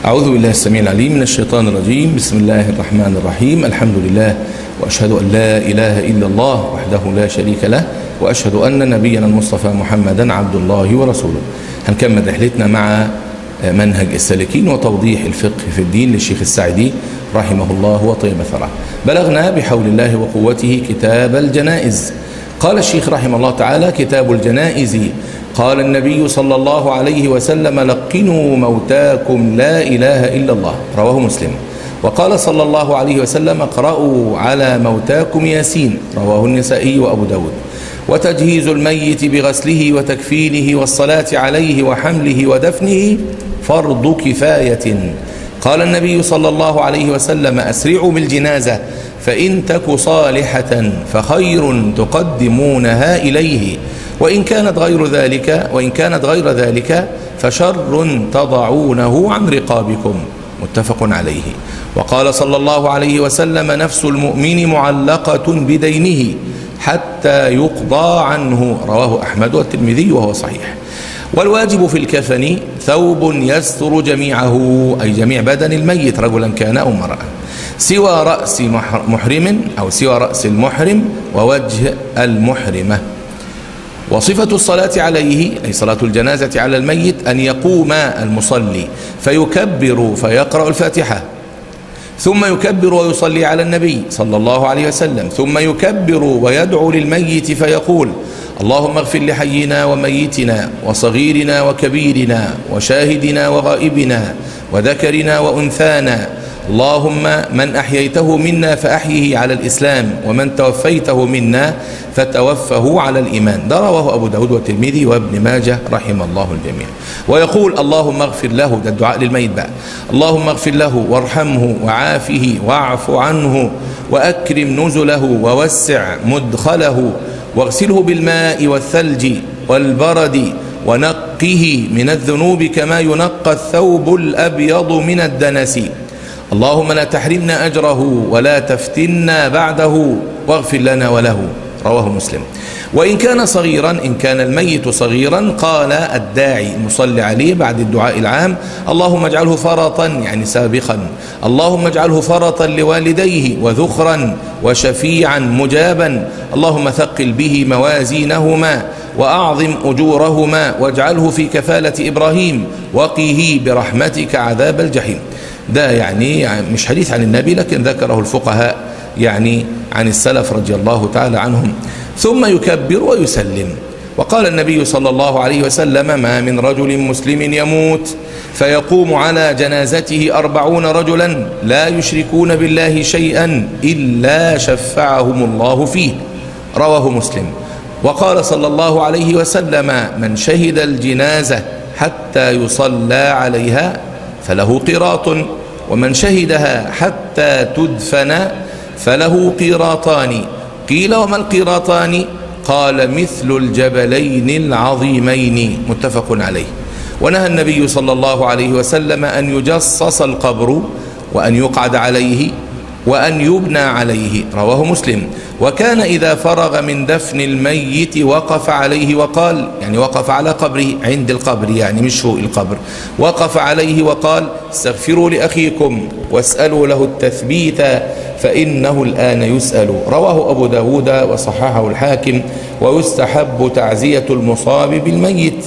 أعوذ بالله السميع العليم من الشيطان الرجيم بسم الله الرحمن الرحيم الحمد لله وأشهد أن لا إله إلا الله وحده لا شريك له وأشهد أن نبينا المصطفى محمدا عبد الله ورسوله هنكمل رحلتنا مع منهج السالكين وتوضيح الفقه في الدين للشيخ السعدي رحمه الله وطيب ثراه بلغنا بحول الله وقوته كتاب الجنائز قال الشيخ رحمه الله تعالى كتاب الجنائز قال النبي صلى الله عليه وسلم لقنوا موتاكم لا إله إلا الله رواه مسلم وقال صلى الله عليه وسلم اقرأوا على موتاكم ياسين رواه النسائي وأبو داود وتجهيز الميت بغسله وتكفينه والصلاة عليه وحمله ودفنه فرض كفاية قال النبي صلى الله عليه وسلم أسرعوا بالجنازة فإن تك صالحة فخير تقدمونها إليه وإن كانت غير ذلك وإن كانت غير ذلك فشر تضعونه عن رقابكم متفق عليه وقال صلى الله عليه وسلم نفس المؤمن معلقة بدينه حتى يقضى عنه رواه أحمد والترمذي وهو صحيح والواجب في الكفن ثوب يستر جميعه أي جميع بدن الميت رجلا كان أو امرأة سوى رأس محرم أو سوى رأس المحرم ووجه المحرمة وصفة الصلاة عليه أي صلاة الجنازة على الميت أن يقوم المصلي فيكبر فيقرأ الفاتحة ثم يكبر ويصلي على النبي صلى الله عليه وسلم ثم يكبر ويدعو للميت فيقول اللهم اغفر لحينا وميتنا وصغيرنا وكبيرنا وشاهدنا وغائبنا وذكرنا وأنثانا اللهم من أحييته منا فأحيه على الإسلام ومن توفيته منا فتوفه على الإيمان ده رواه أبو داود والترمذي وابن ماجه رحم الله الجميع ويقول اللهم اغفر له ده الدعاء للميت بقى اللهم اغفر له وارحمه وعافه واعف عنه وأكرم نزله ووسع مدخله واغسله بالماء والثلج والبرد ونقه من الذنوب كما ينقى الثوب الأبيض من الدنس اللهم لا تحرمنا أجره ولا تفتنا بعده واغفر لنا وله رواه مسلم وإن كان صغيرا إن كان الميت صغيرا قال الداعي المصلي عليه بعد الدعاء العام اللهم اجعله فرطا يعني سابقا اللهم اجعله فرطا لوالديه وذخرا وشفيعا مجابا اللهم ثقل به موازينهما وأعظم أجورهما واجعله في كفالة إبراهيم وقيه برحمتك عذاب الجحيم ده يعني مش حديث عن النبي لكن ذكره الفقهاء يعني عن السلف رضي الله تعالى عنهم ثم يكبر ويسلم وقال النبي صلى الله عليه وسلم ما من رجل مسلم يموت فيقوم على جنازته أربعون رجلا لا يشركون بالله شيئا إلا شفعهم الله فيه رواه مسلم وقال صلى الله عليه وسلم من شهد الجنازة حتى يصلى عليها فله قراط ومن شهدها حتى تدفن فله قيراطان قيل وما القيراطان قال مثل الجبلين العظيمين متفق عليه ونهى النبي صلى الله عليه وسلم أن يجصص القبر وأن يقعد عليه وأن يبنى عليه رواه مسلم وكان إذا فرغ من دفن الميت وقف عليه وقال يعني وقف على قبره عند القبر يعني مش فوق القبر وقف عليه وقال استغفروا لأخيكم واسألوا له التثبيت فإنه الآن يسأل رواه أبو داود وصححه الحاكم ويستحب تعزية المصاب بالميت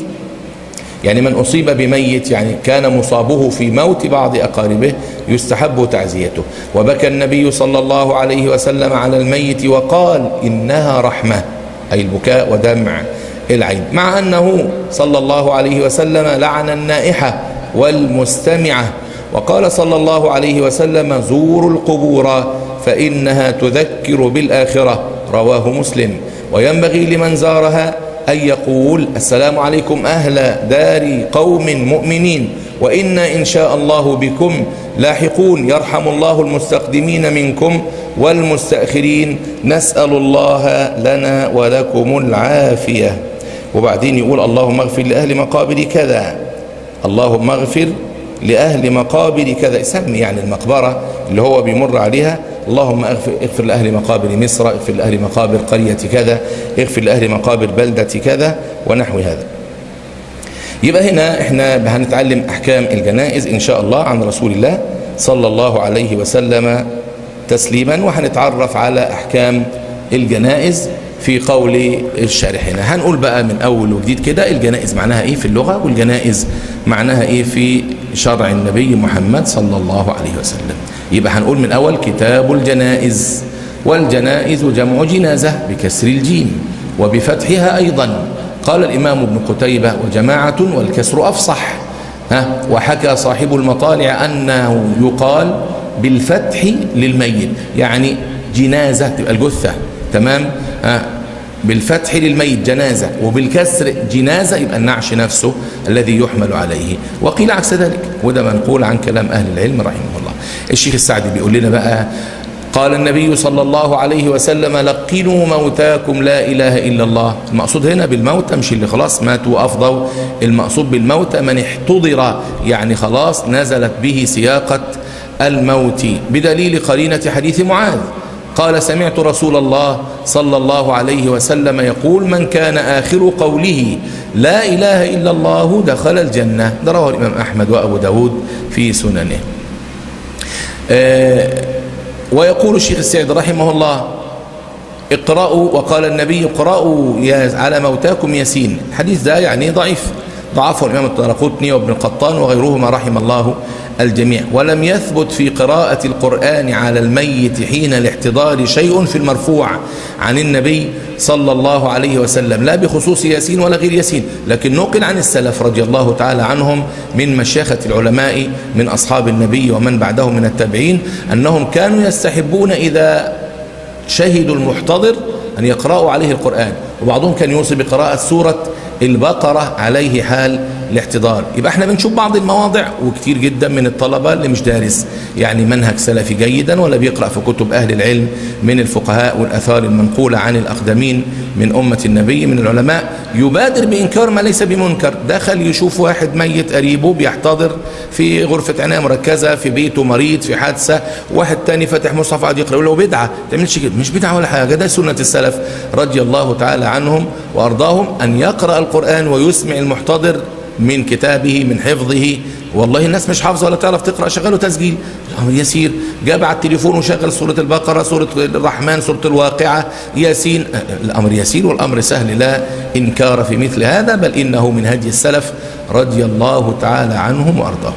يعني من أصيب بميت يعني كان مصابه في موت بعض أقاربه يستحب تعزيته وبكى النبي صلى الله عليه وسلم على الميت وقال إنها رحمة أي البكاء ودمع العين مع أنه صلى الله عليه وسلم لعن النائحة والمستمعة وقال صلى الله عليه وسلم زوروا القبور فإنها تذكر بالآخرة رواه مسلم وينبغي لمن زارها أن يقول السلام عليكم أهل دار قوم مؤمنين وإنا إن شاء الله بكم لاحقون يرحم الله المستقدمين منكم والمستأخرين نسأل الله لنا ولكم العافية وبعدين يقول اللهم اغفر لأهل مقابر كذا اللهم اغفر لأهل مقابر كذا سمي يعني المقبرة اللي هو بيمر عليها اللهم اغفر, اغفر لأهل مقابر مصر اغفر لأهل مقابر قرية كذا اغفر لأهل مقابر بلدة كذا ونحو هذا يبقى هنا احنا هنتعلم احكام الجنائز ان شاء الله عن رسول الله صلى الله عليه وسلم تسليما وهنتعرف على احكام الجنائز في قول الشارح هنا هنقول بقى من اول وجديد كده الجنائز معناها ايه في اللغة والجنائز معناها ايه في شرع النبي محمد صلى الله عليه وسلم يبقى هنقول من اول كتاب الجنائز والجنائز جمع جنازة بكسر الجيم وبفتحها ايضا قال الامام ابن قتيبة وجماعة والكسر افصح ها وحكى صاحب المطالع انه يقال بالفتح للميت يعني جنازة تبقى الجثة تمام ها بالفتح للميت جنازة وبالكسر جنازة يبقى النعش نفسه الذي يحمل عليه وقيل عكس ذلك وده منقول عن كلام أهل العلم رحمه الله الشيخ السعدي بيقول لنا بقى قال النبي صلى الله عليه وسلم لقنوا موتاكم لا إله إلا الله المقصود هنا بالموتى مش اللي خلاص ماتوا وأفضوا المقصود بالموتى من احتضر يعني خلاص نزلت به سياقة الموت بدليل قرينة حديث معاذ قال سمعت رسول الله صلى الله عليه وسلم يقول من كان آخر قوله لا إله إلا الله دخل الجنة ده رواه الإمام أحمد وأبو داود في سننه آه ويقول الشيخ السعيد رحمه الله اقرأوا وقال النبي اقرأوا على موتاكم ياسين الحديث ده يعني ضعيف ضعفه الإمام الطرقطني وابن القطان وغيرهما رحم الله الجميع ولم يثبت في قراءة القرآن على الميت حين الاحتضار شيء في المرفوع عن النبي صلى الله عليه وسلم لا بخصوص ياسين ولا غير ياسين لكن نقل عن السلف رضي الله تعالى عنهم من مشيخة العلماء من أصحاب النبي ومن بعدهم من التابعين أنهم كانوا يستحبون إذا شهدوا المحتضر أن يقرأوا عليه القرآن وبعضهم كان يوصي بقراءة سورة البقرة عليه حال الاحتضار يبقى احنا بنشوف بعض المواضع وكتير جدا من الطلبة اللي مش دارس يعني منهج سلفي جيدا ولا بيقرأ في كتب أهل العلم من الفقهاء والأثار المنقولة عن الأقدمين من أمة النبي من العلماء يبادر بإنكار ما ليس بمنكر دخل يشوف واحد ميت قريبه بيحتضر في غرفة عناية مركزة في بيته مريض في حادثة واحد تاني فاتح مصحف قاعد يقرأ له بدعة تعملش كده مش بدعة ولا حاجة ده سنة السلف رضي الله تعالى عنهم وأرضاهم أن يقرأ القرآن ويسمع المحتضر من كتابه من حفظه والله الناس مش حافظه ولا تعرف تقرا شغله تسجيل الامر يسير جاب على التليفون وشغل سوره البقره سوره الرحمن سوره الواقعه ياسين الامر يسير والامر سهل لا انكار في مثل هذا بل انه من هدي السلف رضي الله تعالى عنهم وارضاهم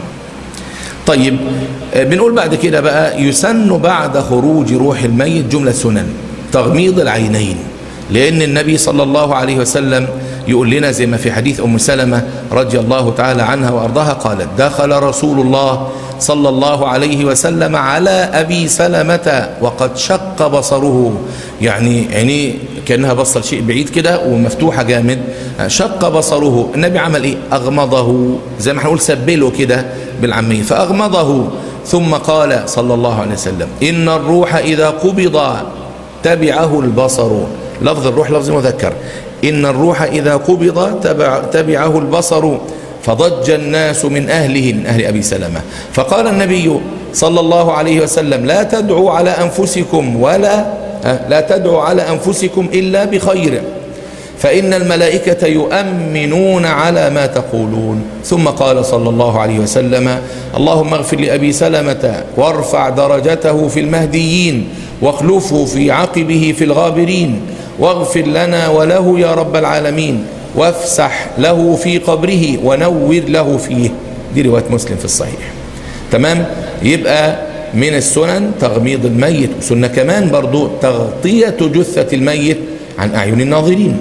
طيب بنقول بعد كده بقى يسن بعد خروج روح الميت جمله سنن تغميض العينين لان النبي صلى الله عليه وسلم يقول لنا زي ما في حديث أم سلمة رضي الله تعالى عنها وأرضاها قالت دخل رسول الله صلى الله عليه وسلم على أبي سلمة وقد شق بصره يعني عينيه كأنها بصل شيء بعيد كده ومفتوحة جامد شق بصره النبي عمل إيه أغمضه زي ما هنقول سبله كده بالعامية فأغمضه ثم قال صلى الله عليه وسلم إن الروح إذا قبض تبعه البصر لفظ الروح لفظ مذكر إن الروح إذا قبض تبع تبعه البصر فضج الناس من أهله من أهل أبي سلمة فقال النبي صلى الله عليه وسلم لا تدعوا على أنفسكم ولا لا تدعوا على أنفسكم إلا بخير فإن الملائكة يؤمنون على ما تقولون ثم قال صلى الله عليه وسلم اللهم اغفر لأبي سلمة وارفع درجته في المهديين واخلفه في عقبه في الغابرين واغفر لنا وله يا رب العالمين وافسح له في قبره ونور له فيه دي رواية مسلم في الصحيح تمام يبقى من السنن تغميض الميت وسنة كمان برضو تغطية جثة الميت عن أعين الناظرين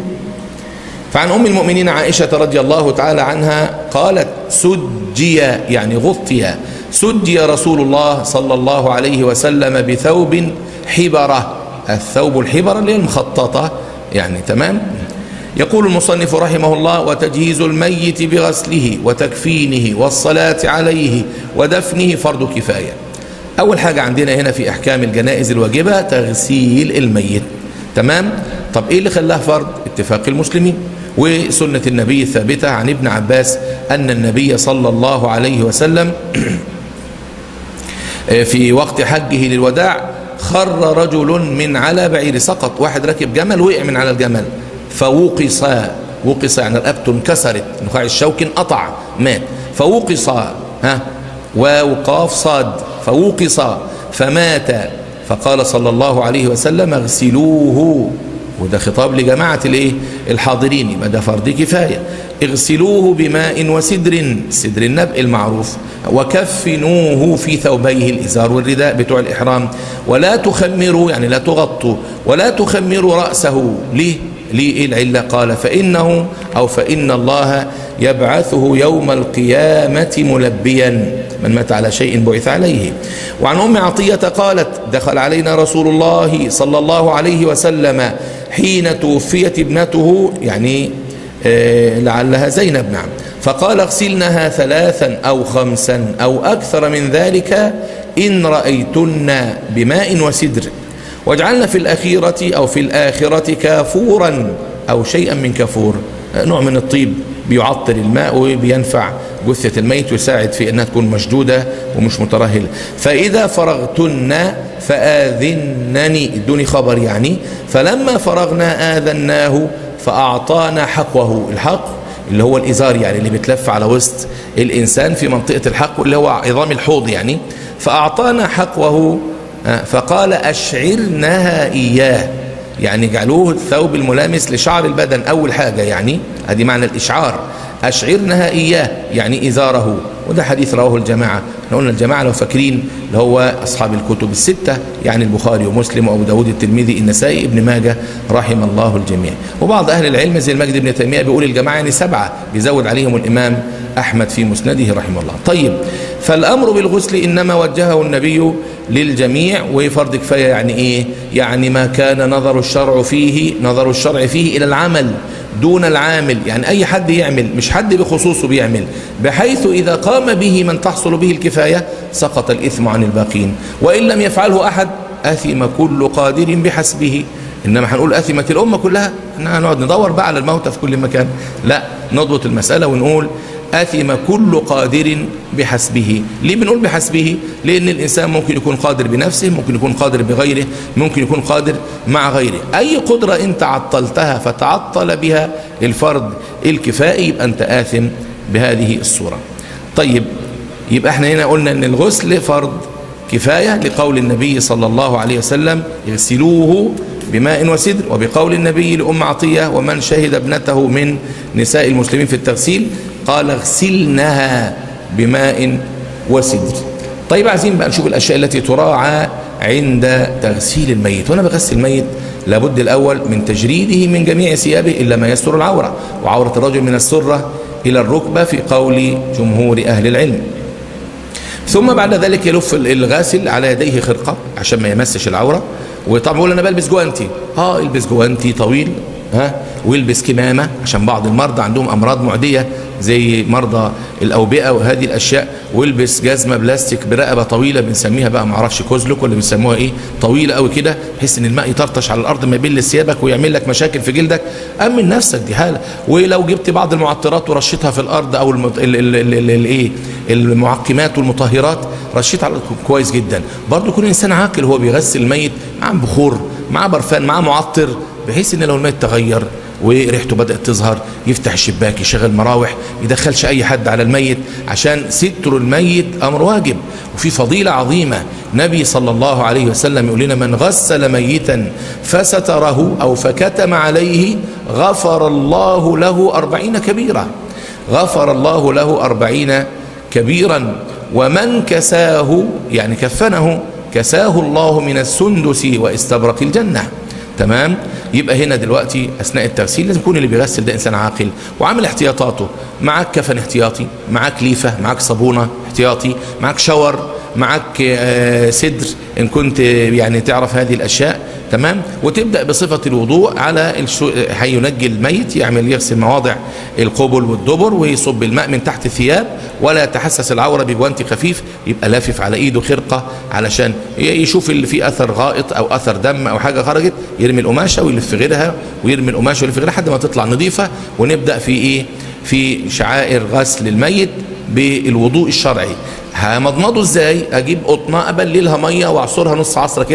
فعن أم المؤمنين عائشة رضي الله تعالى عنها قالت سجي يعني غطي سجي رسول الله صلى الله عليه وسلم بثوب حبرة الثوب الحبر اللي هي المخططة يعني تمام يقول المصنف رحمه الله وتجهيز الميت بغسله وتكفينه والصلاة عليه ودفنه فرض كفاية أول حاجة عندنا هنا في أحكام الجنائز الواجبة تغسيل الميت تمام طب إيه اللي خلاه فرض اتفاق المسلمين وسنة النبي الثابتة عن ابن عباس أن النبي صلى الله عليه وسلم في وقت حجه للوداع خر رجل من على بعير سقط واحد راكب جمل وقع من على الجمل فوقص وقص يعني رقبته انكسرت نخاع الشوك انقطع مات فوقص ها واو قاف صاد فوقص فمات فقال صلى الله عليه وسلم اغسلوه وده خطاب لجماعة الايه الحاضرين يبقى ده فرض كفاية اغسلوه بماء وسدر سدر النبء المعروف وكفنوه في ثوبيه الإزار والرداء بتوع الإحرام ولا تخمروا يعني لا تغطوا ولا تخمروا رأسه ليه ليه إيه العلة قال فإنه أو فإن الله يبعثه يوم القيامة ملبيا من مات على شيء بعث عليه وعن أم عطية قالت دخل علينا رسول الله صلى الله عليه وسلم حين توفيت ابنته يعني آه لعلها زينب نعم فقال اغسلنها ثلاثا أو خمسا أو أكثر من ذلك إن رأيتن بماء وسدر واجعلنا في الأخيرة أو في الآخرة كافورا أو شيئا من كافور نوع من الطيب بيعطر الماء وبينفع جثة الميت ويساعد في أنها تكون مشدودة ومش مترهلة فإذا فرغتن فآذنني ادوني خبر يعني فلما فرغنا آذناه فأعطانا حقه الحق اللي هو الإزار يعني اللي بتلف على وسط الإنسان في منطقة الحق اللي هو عظام الحوض يعني فأعطانا حقه فقال أشعرنها إياه يعني جعلوه الثوب الملامس لشعر البدن أول حاجة يعني هذه معنى الإشعار أشعرنها إياه يعني إزاره وده حديث رواه الجماعة احنا قلنا الجماعة لو فاكرين اللي هو أصحاب الكتب الستة يعني البخاري ومسلم وأبو داود الترمذي النسائي ابن ماجه رحم الله الجميع وبعض أهل العلم زي المجد بن تيمية بيقول الجماعة يعني سبعة بيزود عليهم الإمام أحمد في مسنده رحمه الله طيب فالأمر بالغسل إنما وجهه النبي للجميع وفرض كفاية يعني إيه يعني ما كان نظر الشرع فيه نظر الشرع فيه إلى العمل دون العامل يعني أي حد يعمل مش حد بخصوصه بيعمل بحيث إذا قام به من تحصل به الكفاية سقط الإثم عن الباقين وإن لم يفعله أحد أثم كل قادر بحسبه إنما هنقول أثمت الأمة كلها احنا هنقعد ندور بقى على الموتى في كل مكان لا نضبط المسألة ونقول أثم كل قادر بحسبه ليه بنقول بحسبه لأن الإنسان ممكن يكون قادر بنفسه ممكن يكون قادر بغيره ممكن يكون قادر مع غيره أي قدرة أنت عطلتها فتعطل بها الفرض الكفائي يبقى أنت آثم بهذه الصورة طيب يبقى احنا هنا قلنا أن الغسل فرض كفاية لقول النبي صلى الله عليه وسلم اغسلوه بماء وسدر وبقول النبي لأم عطية ومن شهد ابنته من نساء المسلمين في التغسيل قال اغسلنها بماء وسدر طيب عايزين بقى نشوف الأشياء التي تراعى عند تغسيل الميت وأنا بغسل الميت لابد الأول من تجريده من جميع ثيابه إلا ما يستر العورة وعورة الرجل من السرة إلى الركبة في قول جمهور أهل العلم ثم بعد ذلك يلف الغاسل على يديه خرقة عشان ما يمسش العورة وطبعا بقول انا بلبس جوانتي اه البس جوانتي طويل ها ويلبس كمامة عشان بعض المرضى عندهم أمراض معدية زي مرضى الأوبئة وهذه الأشياء ويلبس جزمة بلاستيك برقبة طويلة بنسميها بقى معرفش كوزلك ولا بنسموها إيه طويلة قوي كده بحيث إن الماء يطرطش على الأرض ما يبل ثيابك ويعمل لك مشاكل في جلدك أمن نفسك دي حالة ولو جبت بعض المعطرات ورشيتها في الأرض أو المت... ال... ال... ال... ال... الإيه المعقمات والمطهرات رشيت على كويس جدا برضه يكون إنسان عاقل هو بيغسل الميت معاه بخور معاه برفان معاه معطر بحيث ان لو الميت تغير وريحته بدأت تظهر يفتح الشباك يشغل مراوح يدخلش اي حد على الميت عشان ستر الميت امر واجب وفي فضيلة عظيمة نبي صلى الله عليه وسلم يقول لنا من غسل ميتا فستره او فكتم عليه غفر الله له أربعين كبيرة غفر الله له أربعين كبيرا ومن كساه يعني كفنه كساه الله من السندس واستبرق الجنة تمام يبقى هنا دلوقتي اثناء التغسيل لازم يكون اللي بيغسل ده انسان عاقل وعامل احتياطاته معاك كفن احتياطي معاك ليفه معاك صابونه احتياطي معاك شاور معاك آه سدر ان كنت يعني تعرف هذه الاشياء تمام وتبدا بصفه الوضوء على الشو... هينجي الميت يعمل يغسل مواضع القبل والدبر ويصب الماء من تحت الثياب ولا يتحسس العوره بجوانتي خفيف يبقى لافف على ايده خرقه علشان يشوف اللي فيه اثر غائط او اثر دم او حاجه خرجت يرمي القماشه ويلف غيرها ويرمي القماشه ويلف غيرها لحد ما تطلع نظيفه ونبدا في ايه في شعائر غسل الميت بالوضوء الشرعي همضمضه ازاي اجيب قطنه ابللها ميه واعصرها نص عصره كده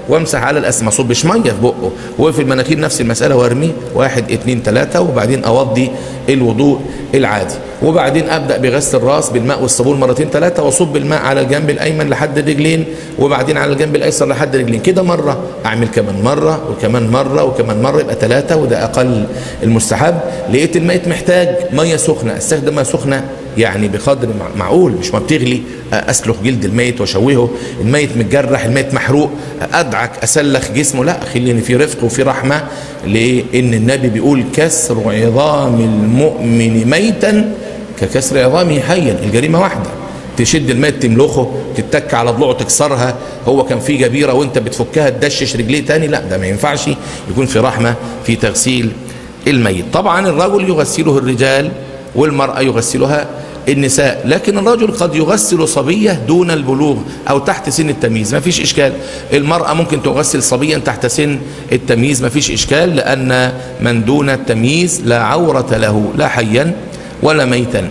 وامسح على الاسم ما صبش ميه في بقه وفي المناخير نفس المساله وارميه واحد اتنين تلاته وبعدين اوضي الوضوء العادي وبعدين ابدا بغسل الراس بالماء والصابون مرتين ثلاثه واصب الماء على الجنب الايمن لحد الرجلين وبعدين على الجنب الايسر لحد الرجلين كده مره اعمل كمان مره وكمان مره وكمان مره يبقى ثلاثه وده اقل المستحب لقيت الميت محتاج ميه سخنه استخدم ميه سخنه يعني بقدر معقول مش ما بتغلي اسلخ جلد الميت واشوهه الميت متجرح الميت محروق ادعك اسلخ جسمه لا خليني في رفق وفي رحمه لان النبي بيقول كسر عظام المؤمن ميتا ككسر عظامه حيا الجريمه واحده تشد الميت تملخه تتك على ضلوعه تكسرها هو كان في جبيره وانت بتفكها تدشش رجليه تاني لا ده ما ينفعش يكون في رحمه في تغسيل الميت طبعا الرجل يغسله الرجال والمراه يغسلها النساء لكن الرجل قد يغسل صبية دون البلوغ أو تحت سن التمييز ما فيش إشكال المرأة ممكن تغسل صبيا تحت سن التمييز ما فيش إشكال لأن من دون التمييز لا عورة له لا حيا ولا ميتا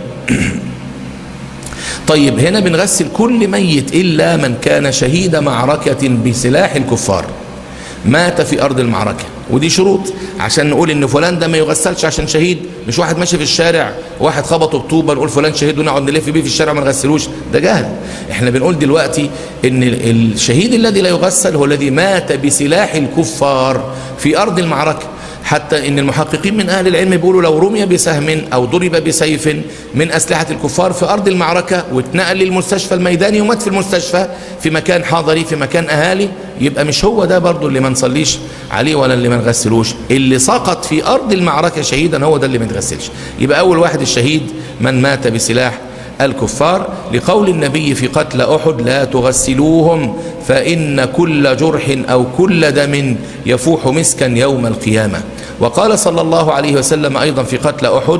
طيب هنا بنغسل كل ميت إلا من كان شهيد معركة بسلاح الكفار مات في أرض المعركة ودي شروط عشان نقول ان فلان ده ما يغسلش عشان شهيد مش واحد ماشي في الشارع واحد خبطه بطوبه نقول فلان شهيد ونقعد نلف بيه في الشارع ما نغسلوش ده جهل احنا بنقول دلوقتي ان الشهيد الذي لا يغسل هو الذي مات بسلاح الكفار في ارض المعركه حتى ان المحققين من اهل العلم بيقولوا لو رمي بسهم او ضرب بسيف من اسلحه الكفار في ارض المعركه واتنقل للمستشفى الميداني ومات في المستشفى في مكان حضري في مكان اهالي يبقى مش هو ده برضو اللي ما نصليش عليه ولا اللي ما نغسلوش اللي سقط في ارض المعركه شهيدا هو ده اللي ما نغسلش يبقى اول واحد الشهيد من مات بسلاح الكفار لقول النبي في قتل أحد لا تغسلوهم فإن كل جرح أو كل دم يفوح مسكا يوم القيامة وقال صلى الله عليه وسلم أيضا في قتل أحد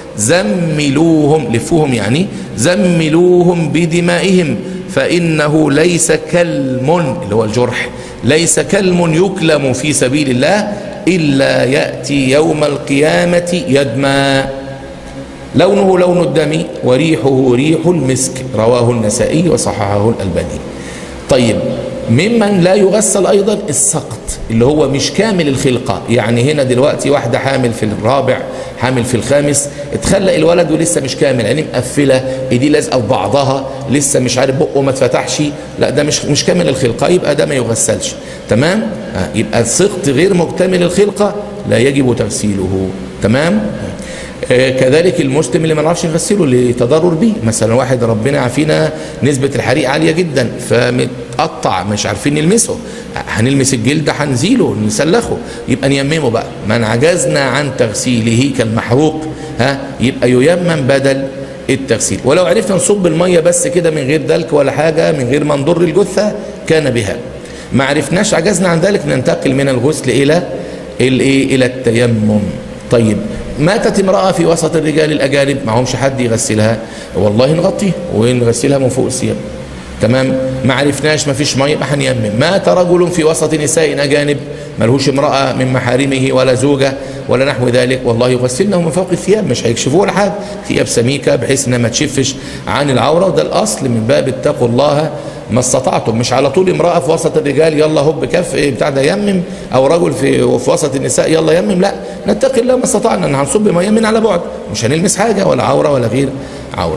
زملوهم لفوهم يعني زملوهم بدمائهم فإنه ليس كلم اللي هو الجرح ليس كلم يكلم في سبيل الله إلا يأتي يوم القيامة يدمى لونه لون الدم وريحه ريح المسك رواه النسائي وصححه الألباني طيب ممن لا يغسل أيضا السقط اللي هو مش كامل الخلقة يعني هنا دلوقتي واحدة حامل في الرابع حامل في الخامس اتخلق الولد ولسه مش كامل عينيه مقفله ايديه لازقه في بعضها لسه مش عارف بقه ما اتفتحش لا ده مش مش كامل الخلقه يبقى ده ما يغسلش تمام آه يبقى السقط غير مكتمل الخلقه لا يجب تغسيله تمام آه كذلك المسلم اللي ما نعرفش نغسله لتضرر به مثلا واحد ربنا عافينا نسبة الحريق عالية جدا فمتقطع مش عارفين نلمسه هنلمس الجلد هنزيله نسلخه يبقى نيممه بقى من عجزنا عن تغسيله كالمحروق ها يبقى ييمم بدل التغسيل ولو عرفنا نصب المية بس كده من غير دلك ولا حاجة من غير ما نضر الجثة كان بها ما عرفناش عجزنا عن ذلك ننتقل من الغسل إلى الإيه إلى التيمم طيب ماتت امرأة في وسط الرجال الأجانب معهمش حد يغسلها والله نغطيها ونغسلها من فوق الثياب تمام ما عرفناش ما فيش ميه هنيمم مات رجل في وسط نساء اجانب ملهوش امراه من محارمه ولا زوجه ولا نحو ذلك والله يغسلنه من فوق الثياب مش هيكشفوه ولا حاجه ثياب سميكه بحيث انها ما تشفش عن العوره وده الاصل من باب اتقوا الله ما استطعتم مش على طول امراه في وسط الرجال يلا هوب كف إيه بتاع ده يمم او رجل في في وسط النساء يلا يمم لا نتقي الله ما استطعنا ان هنصب ميه من على بعد مش هنلمس حاجه ولا عوره ولا غير عوره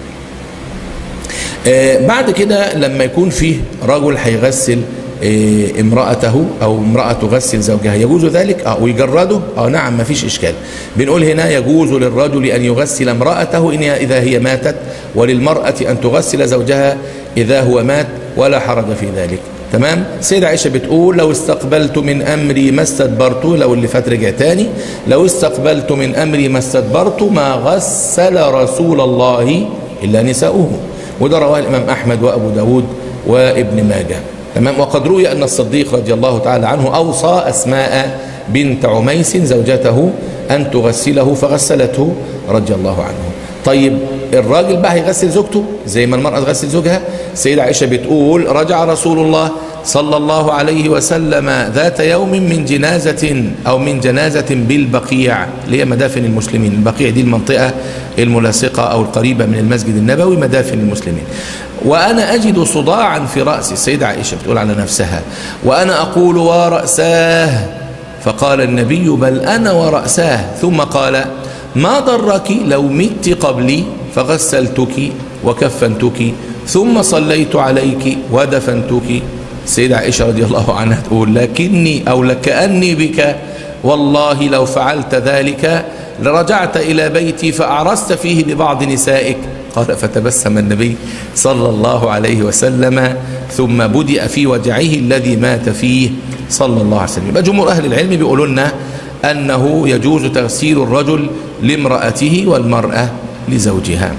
آه بعد كده لما يكون فيه رجل هيغسل آه امرأته أو امرأة تغسل زوجها يجوز ذلك اه ويجرده اه نعم ما فيش إشكال بنقول هنا يجوز للرجل أن يغسل امرأته إن إذا هي ماتت وللمرأة أن تغسل زوجها إذا هو مات ولا حرج في ذلك تمام سيدة عائشة بتقول لو استقبلت من أمري ما استدبرت لو اللي فات رجع تاني لو استقبلت من أمري ما استدبرت ما غسل رسول الله إلا نساؤه وده رواه الإمام أحمد وأبو داود وابن ماجه تمام وقد روي أن الصديق رضي الله تعالى عنه أوصى أسماء بنت عميس زوجته أن تغسله فغسلته رضي الله عنه طيب الراجل بقى هيغسل زوجته زي ما المرأة تغسل زوجها السيدة عائشة بتقول رجع رسول الله صلى الله عليه وسلم ذات يوم من جنازة أو من جنازة بالبقيع اللي هي مدافن المسلمين البقيع دي المنطقة الملاصقة أو القريبة من المسجد النبوي مدافن المسلمين وأنا أجد صداعا في رأسي السيدة عائشة بتقول على نفسها وأنا أقول ورأساه فقال النبي بل أنا ورأساه ثم قال ما ضرك لو مت قبلي فغسلتك وكفنتك ثم صليت عليك ودفنتك السيدة عائشة رضي الله عنها تقول لكني أو لكأني بك والله لو فعلت ذلك لرجعت إلى بيتي فأعرست فيه ببعض نسائك قال فتبسم النبي صلى الله عليه وسلم ثم بدأ في وجعه الذي مات فيه صلى الله عليه وسلم يبقى جمهور أهل العلم بيقولوا لنا أنه يجوز تغسيل الرجل لامرأته والمرأة لزوجها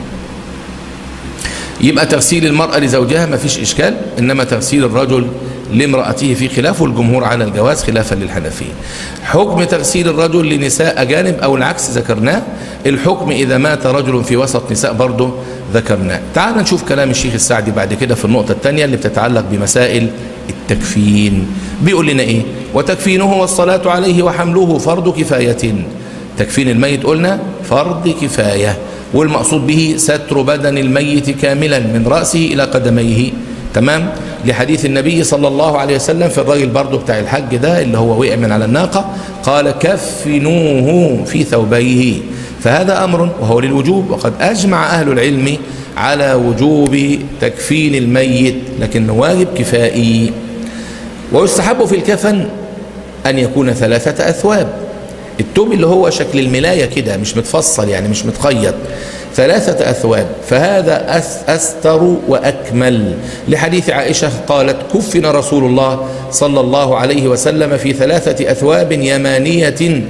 يبقى تغسيل المرأة لزوجها ما فيش إشكال إنما تغسيل الرجل لامرأته في خلاف والجمهور على الجواز خلافا للحنفية حكم تغسيل الرجل لنساء أجانب أو العكس ذكرناه الحكم إذا مات رجل في وسط نساء برضه ذكرناه تعال نشوف كلام الشيخ السعدي بعد كده في النقطة الثانية اللي بتتعلق بمسائل التكفين بيقول لنا إيه وتكفينه والصلاة عليه وحمله فرض كفاية تكفين الميت قلنا فرض كفاية والمقصود به ستر بدن الميت كاملا من رأسه إلى قدميه تمام لحديث النبي صلى الله عليه وسلم في الراجل برضه بتاع الحج ده اللي هو وقع من على الناقة قال كفنوه في ثوبيه فهذا أمر وهو للوجوب وقد أجمع أهل العلم على وجوب تكفين الميت لكنه واجب كفائي ويستحب في الكفن أن يكون ثلاثة أثواب التوب اللي هو شكل الملاية كده مش متفصل يعني مش متخيط ثلاثة أثواب فهذا أستر وأكمل لحديث عائشة قالت كفن رسول الله صلى الله عليه وسلم في ثلاثة أثواب يمانية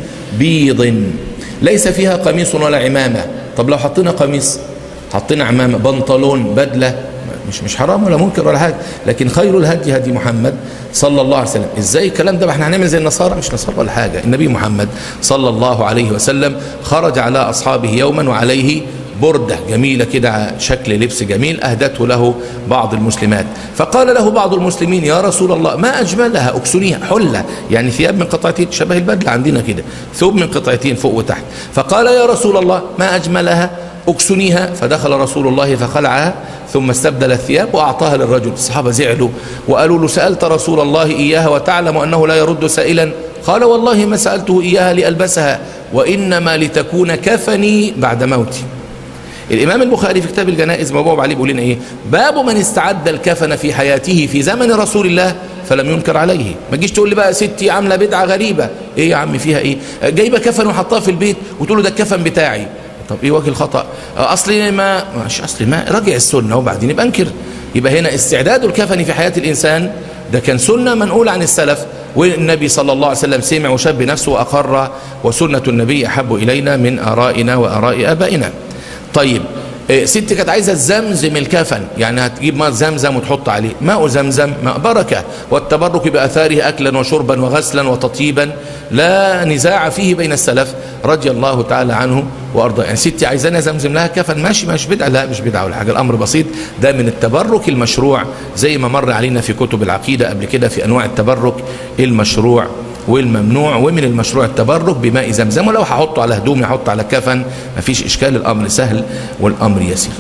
بيض ليس فيها قميص ولا عمامة طب لو حطينا قميص حطينا عمامة بنطلون بدلة مش مش حرام ولا منكر ولا حاجه لكن خير الهدي هدي محمد صلى الله عليه وسلم ازاي الكلام ده احنا هنعمل زي النصارى مش نصارى ولا حاجه النبي محمد صلى الله عليه وسلم خرج على اصحابه يوما وعليه بردة جميلة كده شكل لبس جميل أهدته له بعض المسلمات فقال له بعض المسلمين يا رسول الله ما أجملها أكسنيها حلة يعني ثياب من قطعتين شبه البدلة عندنا كده ثوب من قطعتين فوق وتحت فقال يا رسول الله ما أجملها أكسنيها فدخل رسول الله فخلعها ثم استبدل الثياب وأعطاها للرجل الصحابة زعلوا وقالوا له سألت رسول الله إياها وتعلم أنه لا يرد سائلا قال والله ما سألته إياها لألبسها وإنما لتكون كفني بعد موتي الإمام البخاري في كتاب الجنائز موضوع عليه بيقول لنا إيه باب من استعد الكفن في حياته في زمن رسول الله فلم ينكر عليه ما تجيش تقول لي بقى ستي عامله بدعه غريبه ايه يا عم فيها ايه جايبه كفن وحطها في البيت وتقول له ده الكفن بتاعي طب ايه وجه الخطا اصلي ما مش اصلي ما راجع السنه وبعدين يبقى انكر يبقى هنا استعداد الكفن في حياه الانسان ده كان سنه منقول عن السلف والنبي صلى الله عليه وسلم سمع وشاب نفسه واقر وسنه النبي احب الينا من ارائنا واراء ابائنا طيب ست كانت عايزه تزمزم الكفن يعني هتجيب ماء زمزم وتحط عليه ماء زمزم ماء بركه والتبرك باثاره اكلا وشربا وغسلا وتطيبا لا نزاع فيه بين السلف رضي الله تعالى عنه وارضاه يعني ستي عايزاني ازمزم لها كفن ماشي مش بدعه لا مش بدعه ولا حاجه الامر بسيط ده من التبرك المشروع زي ما مر علينا في كتب العقيده قبل كده في انواع التبرك المشروع والممنوع ومن المشروع التبرك بماء زمزم ولو هحطه على هدومي احطه على كفن مفيش اشكال الامر سهل والامر يسير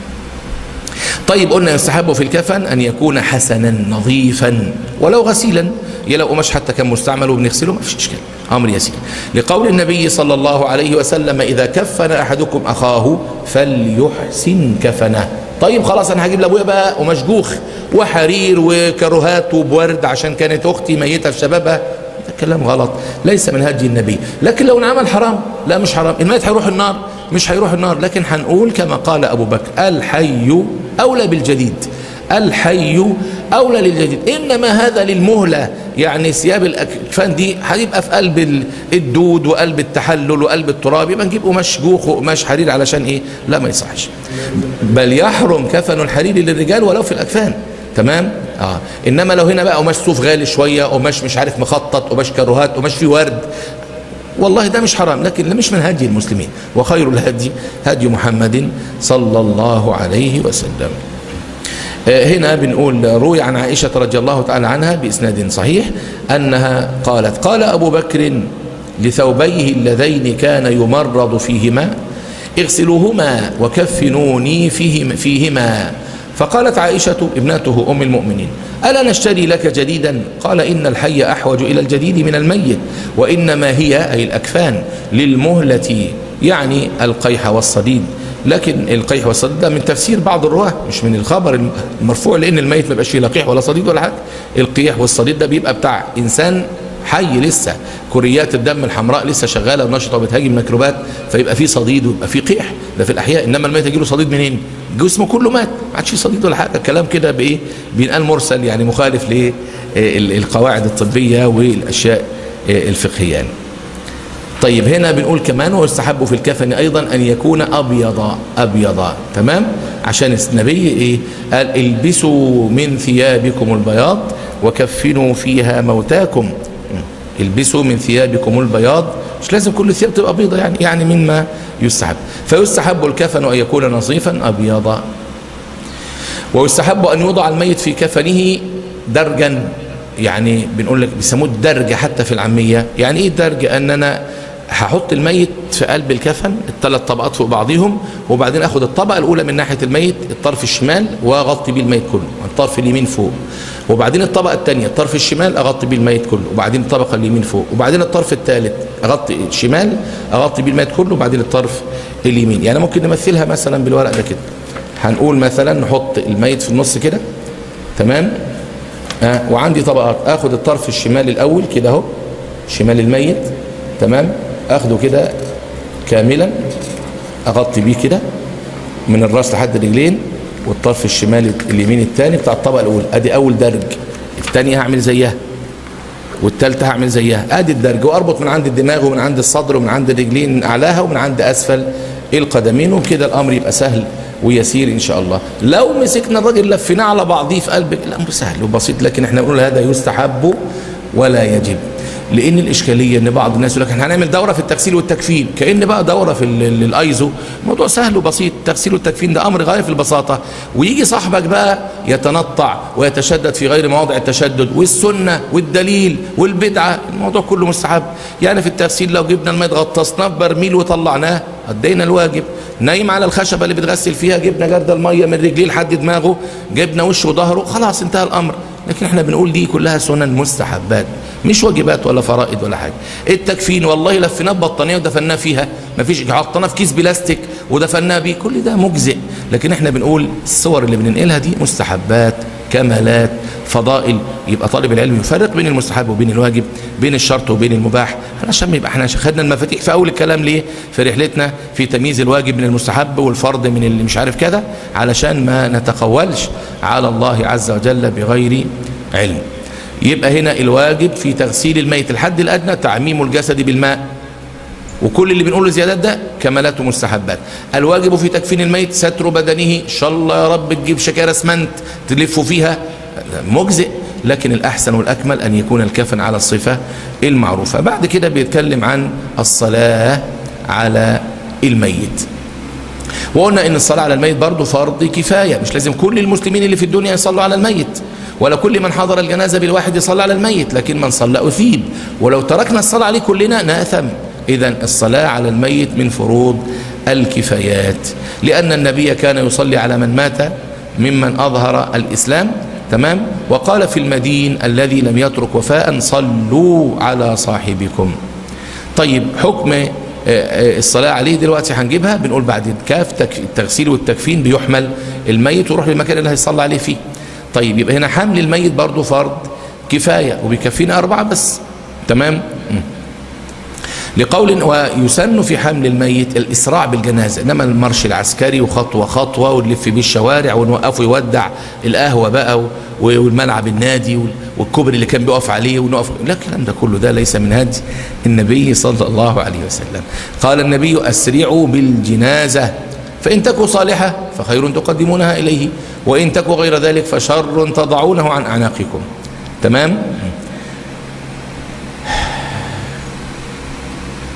طيب قلنا يستحب في الكفن ان يكون حسنا نظيفا ولو غسيلا يا لو قماش حتى كان مستعمل وبنغسله مفيش اشكال امر يسير لقول النبي صلى الله عليه وسلم اذا كفن احدكم اخاه فليحسن كفنه طيب خلاص انا هجيب لابويا بقى ومشجوخ وحرير وكروهات وبورد عشان كانت اختي ميته في شبابها ده كلام غلط ليس من هدي النبي لكن لو انعمل حرام لا مش حرام الميت هيروح النار مش هيروح النار لكن هنقول كما قال ابو بكر الحي اولى بالجديد الحي اولى للجديد انما هذا للمهله يعني ثياب الاكفان دي هيبقى في قلب الدود وقلب التحلل وقلب التراب يبقى نجيب قماش جوخ وقماش حرير علشان ايه لا ما يصحش بل يحرم كفن الحرير للرجال ولو في الاكفان تمام اه انما لو هنا بقى قماش صوف غالي شويه قماش مش عارف مخطط قماش كروهات قماش فيه ورد والله ده مش حرام لكن ده مش من هدي المسلمين وخير الهدي هدي محمد صلى الله عليه وسلم هنا بنقول روي عن عائشة رضي الله تعالى عنها بإسناد صحيح أنها قالت قال أبو بكر لثوبيه اللذين كان يمرض فيهما اغسلوهما وكفنوني فيهما, فيهما فقالت عائشة ابنته أم المؤمنين ألا نشتري لك جديدا قال إن الحي أحوج إلى الجديد من الميت وإنما هي أي الأكفان للمهلة يعني القيح والصديد لكن القيح والصديد ده من تفسير بعض الرواه مش من الخبر المرفوع لأن الميت ما بيبقاش فيه لا قيح ولا صديد ولا حاجة القيح والصديد ده بيبقى بتاع إنسان حي لسه كريات الدم الحمراء لسه شغاله ونشطه وبتهاجم ميكروبات فيبقى في صديد ويبقى في قيح ده في الاحياء انما الميت يجي له صديد منين؟ جسمه كله مات ما عادش صديد ولا حاجه الكلام كده بايه؟ بينقال مرسل يعني مخالف للقواعد الطبيه والاشياء الفقهيه يعني. طيب هنا بنقول كمان ويستحب في الكفن ايضا ان يكون ابيضا ابيضا تمام عشان النبي ايه قال البسوا من ثيابكم البياض وكفنوا فيها موتاكم البسوا من ثيابكم البياض مش لازم كل ثياب تبقى بيضة يعني يعني مما يستحب فيستحب الكفن أن يكون نظيفا أبيضا ويستحب أن يوضع الميت في كفنه درجا يعني بنقول لك بيسموه الدرج حتى في العامية يعني ايه الدرج ان انا هحط الميت في قلب الكفن الثلاث طبقات فوق بعضهم وبعدين اخد الطبقه الاولى من ناحيه الميت الطرف الشمال واغطي بيه الميت كله الطرف اليمين فوق وبعدين الطبقه الثانيه الطرف الشمال اغطي بيه الميت كله وبعدين الطبقه اليمين فوق وبعدين الطرف الثالث اغطي الشمال اغطي بيه الميت كله وبعدين الطرف اليمين يعني ممكن نمثلها مثلا بالورق ده كده هنقول مثلا نحط الميت في النص كده تمام آه وعندي طبقات اخد الطرف الشمال الاول كده اهو شمال الميت تمام اخده كده كاملا اغطي بيه كده من الراس لحد الرجلين والطرف الشمالي اليمين الثاني بتاع الطبقه الاولى ادي اول درج الثانيه هعمل زيها والثالثه هعمل زيها ادي الدرج واربط من عند الدماغ ومن عند الصدر ومن عند الرجلين اعلاها ومن عند اسفل القدمين وكده الامر يبقى سهل ويسير ان شاء الله لو مسكنا الراجل لفيناه على بعضيه في قلبك الامر سهل وبسيط لكن احنا بنقول هذا يستحب ولا يجب لان الاشكاليه ان بعض الناس يقول لك احنا هنعمل دوره في التغسيل والتكفين كان بقى دوره في الايزو موضوع سهل وبسيط التغسيل والتكفين ده امر غايه في البساطه ويجي صاحبك بقى يتنطع ويتشدد في غير مواضع التشدد والسنه والدليل والبدعه الموضوع كله مستحب يعني في التغسيل لو جبنا الماء غطسناه ببرميل وطلعناه ادينا الواجب نايم على الخشبه اللي بتغسل فيها جبنا جرد الميه من رجليه لحد دماغه جبنا وشه وظهره خلاص انتهى الامر لكن احنا بنقول دي كلها سنن مستحبات مش واجبات ولا فرائض ولا حاجه التكفين والله لفيناه ببطانيه ودفناه فيها مفيش حطيناه في كيس بلاستيك ودفناه بيه كل ده مجزئ لكن احنا بنقول الصور اللي بننقلها دي مستحبات كمالات فضائل يبقى طالب العلم يفرق بين المستحب وبين الواجب بين الشرط وبين المباح عشان يبقى احنا خدنا المفاتيح في اول الكلام ليه في رحلتنا في تمييز الواجب من المستحب والفرض من اللي مش عارف كذا علشان ما نتقولش على الله عز وجل بغير علم يبقى هنا الواجب في تغسيل الميت الحد الادنى تعميم الجسد بالماء وكل اللي بنقوله زيادات ده كمالات ومستحبات الواجب في تكفين الميت ستر بدنه ان شاء الله يا رب تجيب شكاره اسمنت تلفوا فيها مجزئ لكن الأحسن والأكمل أن يكون الكفن على الصفة المعروفة بعد كده بيتكلم عن الصلاة على الميت وقلنا ان الصلاة على الميت برضه فرض كفاية مش لازم كل المسلمين اللي في الدنيا يصلوا على الميت ولا كل من حضر الجنازة بالواحد يصلى على الميت لكن من صلى أثيب ولو تركنا الصلاة عليه كلنا نأثم إذا الصلاة على الميت من فروض الكفايات لأن النبي كان يصلي على من مات ممن أظهر الإسلام تمام وقال في المدين الذي لم يترك وفاء صلوا على صاحبكم طيب حكم الصلاة عليه دلوقتي هنجيبها بنقول بعد الكاف التغسيل والتكفين بيحمل الميت ويروح للمكان اللي هيصلى عليه فيه طيب يبقى هنا حمل الميت برضه فرض كفاية وبيكفينا أربعة بس تمام لقول ويسن في حمل الميت الإسراع بالجنازة إنما المرش العسكري وخطوة خطوة ونلف بيه الشوارع ونوقفه يودع القهوة بقى والملعب النادي والكوبري اللي كان بيقف عليه ونقف لا الكلام ده كله ده ليس من هدي النبي صلى الله عليه وسلم قال النبي أسرعوا بالجنازة فإن تكوا صالحة فخير تقدمونها إليه وإن تكوا غير ذلك فشر تضعونه عن أعناقكم تمام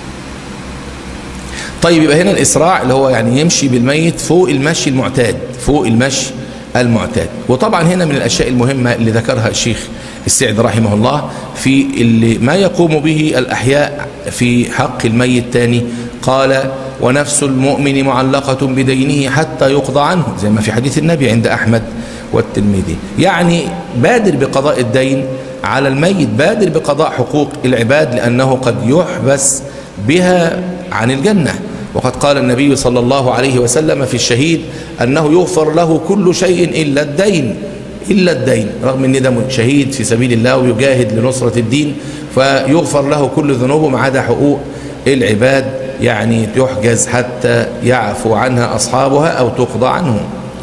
طيب يبقى هنا الإسراع اللي هو يعني يمشي بالميت فوق المشي المعتاد فوق المشي المعتاد وطبعا هنا من الأشياء المهمة اللي ذكرها الشيخ السعد رحمه الله في اللي ما يقوم به الأحياء في حق الميت الثاني قال ونفس المؤمن معلقة بدينه حتى يقضى عنه زي ما في حديث النبي عند أحمد والترمذي يعني بادر بقضاء الدين على الميت بادر بقضاء حقوق العباد لأنه قد يحبس بها عن الجنة وقد قال النبي صلى الله عليه وسلم في الشهيد أنه يغفر له كل شيء إلا الدين إلا الدين رغم أن ده شهيد في سبيل الله ويجاهد لنصرة الدين فيغفر له كل ذنوبه ما عدا حقوق العباد يعني يحجز حتى يعفو عنها أصحابها أو تقضى عنهم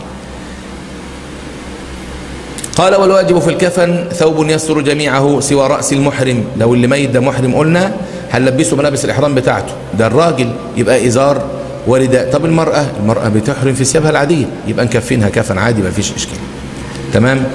قال والواجب في الكفن ثوب يستر جميعه سوى رأس المحرم لو اللي ميت ده محرم قلنا هنلبسه ملابس الإحرام بتاعته ده الراجل يبقى إزار ورداء طب المرأة المرأة بتحرم في ثيابها العادية يبقى نكفنها كفن عادي ما فيش إشكال تمام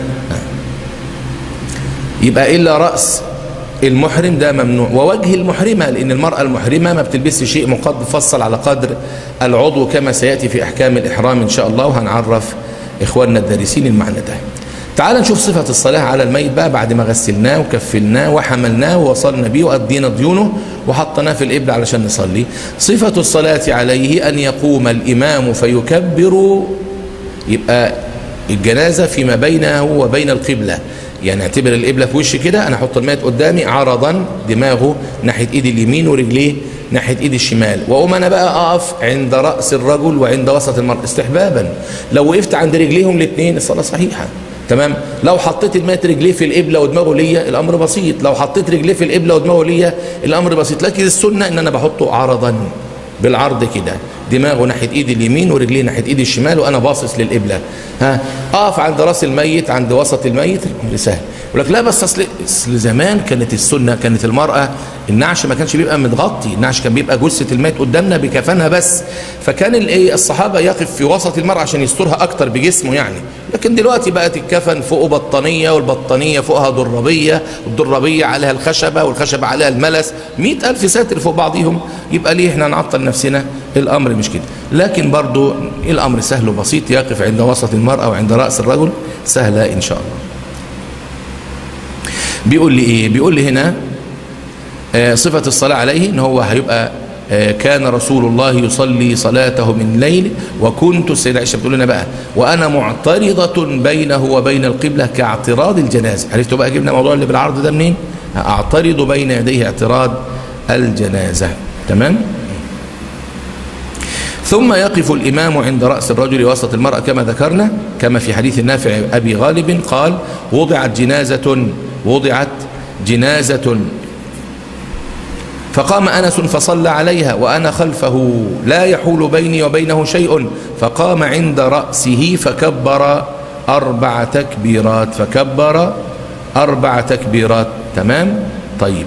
يبقى إلا رأس المحرم ده ممنوع ووجه المحرمة لأن المرأة المحرمة ما بتلبسش شيء مفصل على قدر العضو كما سيأتي في أحكام الإحرام إن شاء الله وهنعرف إخواننا الدارسين المعنى ده تعال نشوف صفة الصلاة على الميت بقى بعد ما غسلناه وكفلناه وحملناه ووصلنا بيه وأدينا ديونه وحطناه في الإبل علشان نصلي صفة الصلاة عليه أن يقوم الإمام فيكبر يبقى الجنازة فيما بينه وبين القبلة يعني اعتبر القبلة في وشي كده أنا أحط الميت قدامي عرضا دماغه ناحية إيدي اليمين ورجليه ناحية إيدي الشمال وأقوم أنا بقى أقف عند رأس الرجل وعند وسط المرأة استحبابا لو وقفت عند رجليهم الاثنين الصلاة صحيحة تمام لو حطيت الميت رجليه في القبلة ودماغه ليا الأمر بسيط لو حطيت رجليه في القبلة ودماغه ليا الأمر بسيط لكن السنة إن أنا بحطه عرضا بالعرض كده دماغه ناحيه ايدي اليمين ورجليه ناحيه ايدي الشمال وانا باصص للقبله ها اقف عند راس الميت عند وسط الميت الامر سهل يقول لك لا بس اصل زمان كانت السنه كانت المراه النعش ما كانش بيبقى متغطي النعش كان بيبقى جثه الميت قدامنا بكفنها بس فكان الايه الصحابه يقف في وسط المراه عشان يسترها اكتر بجسمه يعني لكن دلوقتي بقت الكفن فوقه بطانيه والبطانيه فوقها دربيه والدربيه عليها الخشبه والخشبه عليها الملس مئة ألف ساتر فوق بعضهم يبقى ليه احنا نعطل نفسنا الامر مش كده لكن برضو الامر سهل وبسيط يقف عند وسط المراه وعند راس الرجل سهله ان شاء الله بيقول لي ايه بيقول لي هنا آه صفه الصلاه عليه ان هو هيبقى آه كان رسول الله يصلي صلاته من الليل وكنت السيدة عائشة بتقول لنا بقى وأنا معترضة بينه وبين القبلة كاعتراض الجنازة عرفتوا بقى جبنا موضوع اللي بالعرض ده منين أعترض بين يديه اعتراض الجنازة تمام ثم يقف الإمام عند رأس الرجل وسط المرأة كما ذكرنا كما في حديث النافع أبي غالب قال وضعت جنازة وضعت جنازة فقام أنس فصلى عليها وأنا خلفه لا يحول بيني وبينه شيء فقام عند رأسه فكبر أربع تكبيرات فكبر أربع تكبيرات تمام طيب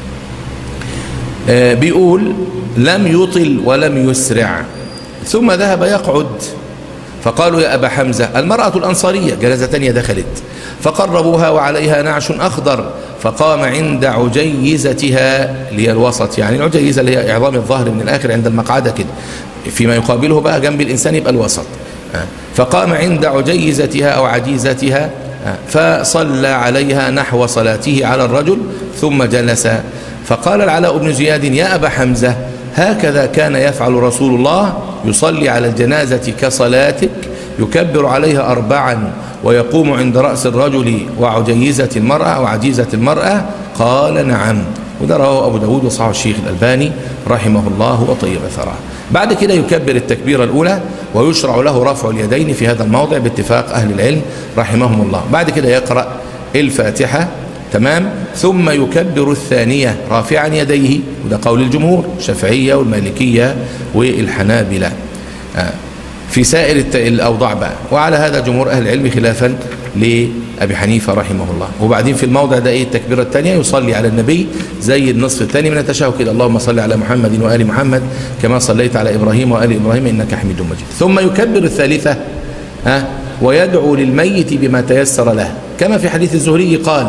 آه بيقول لم يطل ولم يسرع ثم ذهب يقعد فقالوا يا أبا حمزة المرأة الأنصارية جنازة تانية دخلت فقربوها وعليها نعش أخضر فقام عند عجيزتها اللي هي الوسط يعني العجيزة اللي هي إعظام الظهر من الآخر عند المقعدة كده فيما يقابله بقى جنب الإنسان يبقى الوسط فقام عند عجيزتها أو عجيزتها فصلى عليها نحو صلاته على الرجل ثم جلس فقال العلاء بن زياد يا أبا حمزة هكذا كان يفعل رسول الله يصلي على الجنازة كصلاتك يكبر عليها أربعا ويقوم عند رأس الرجل وعجيزة المرأة أو عجيزة المرأة قال نعم وده رواه أبو داود وصححه الشيخ الألباني رحمه الله وطيب ثراه بعد كده يكبر التكبيرة الأولى ويشرع له رفع اليدين في هذا الموضع باتفاق أهل العلم رحمهم الله بعد كده يقرأ الفاتحة تمام ثم يكبر الثانية رافعا يديه وده قول الجمهور الشافعية والمالكية والحنابلة في سائر الأوضاع بقى وعلى هذا جمهور أهل العلم خلافا لأبي حنيفة رحمه الله وبعدين في الموضع ده إيه التكبيرة الثانية يصلي على النبي زي النصف الثاني من التشهد كده اللهم صل على محمد وآل محمد كما صليت على إبراهيم وآل إبراهيم إنك حميد مجيد ثم يكبر الثالثة ها ويدعو للميت بما تيسر له كما في حديث الزهري قال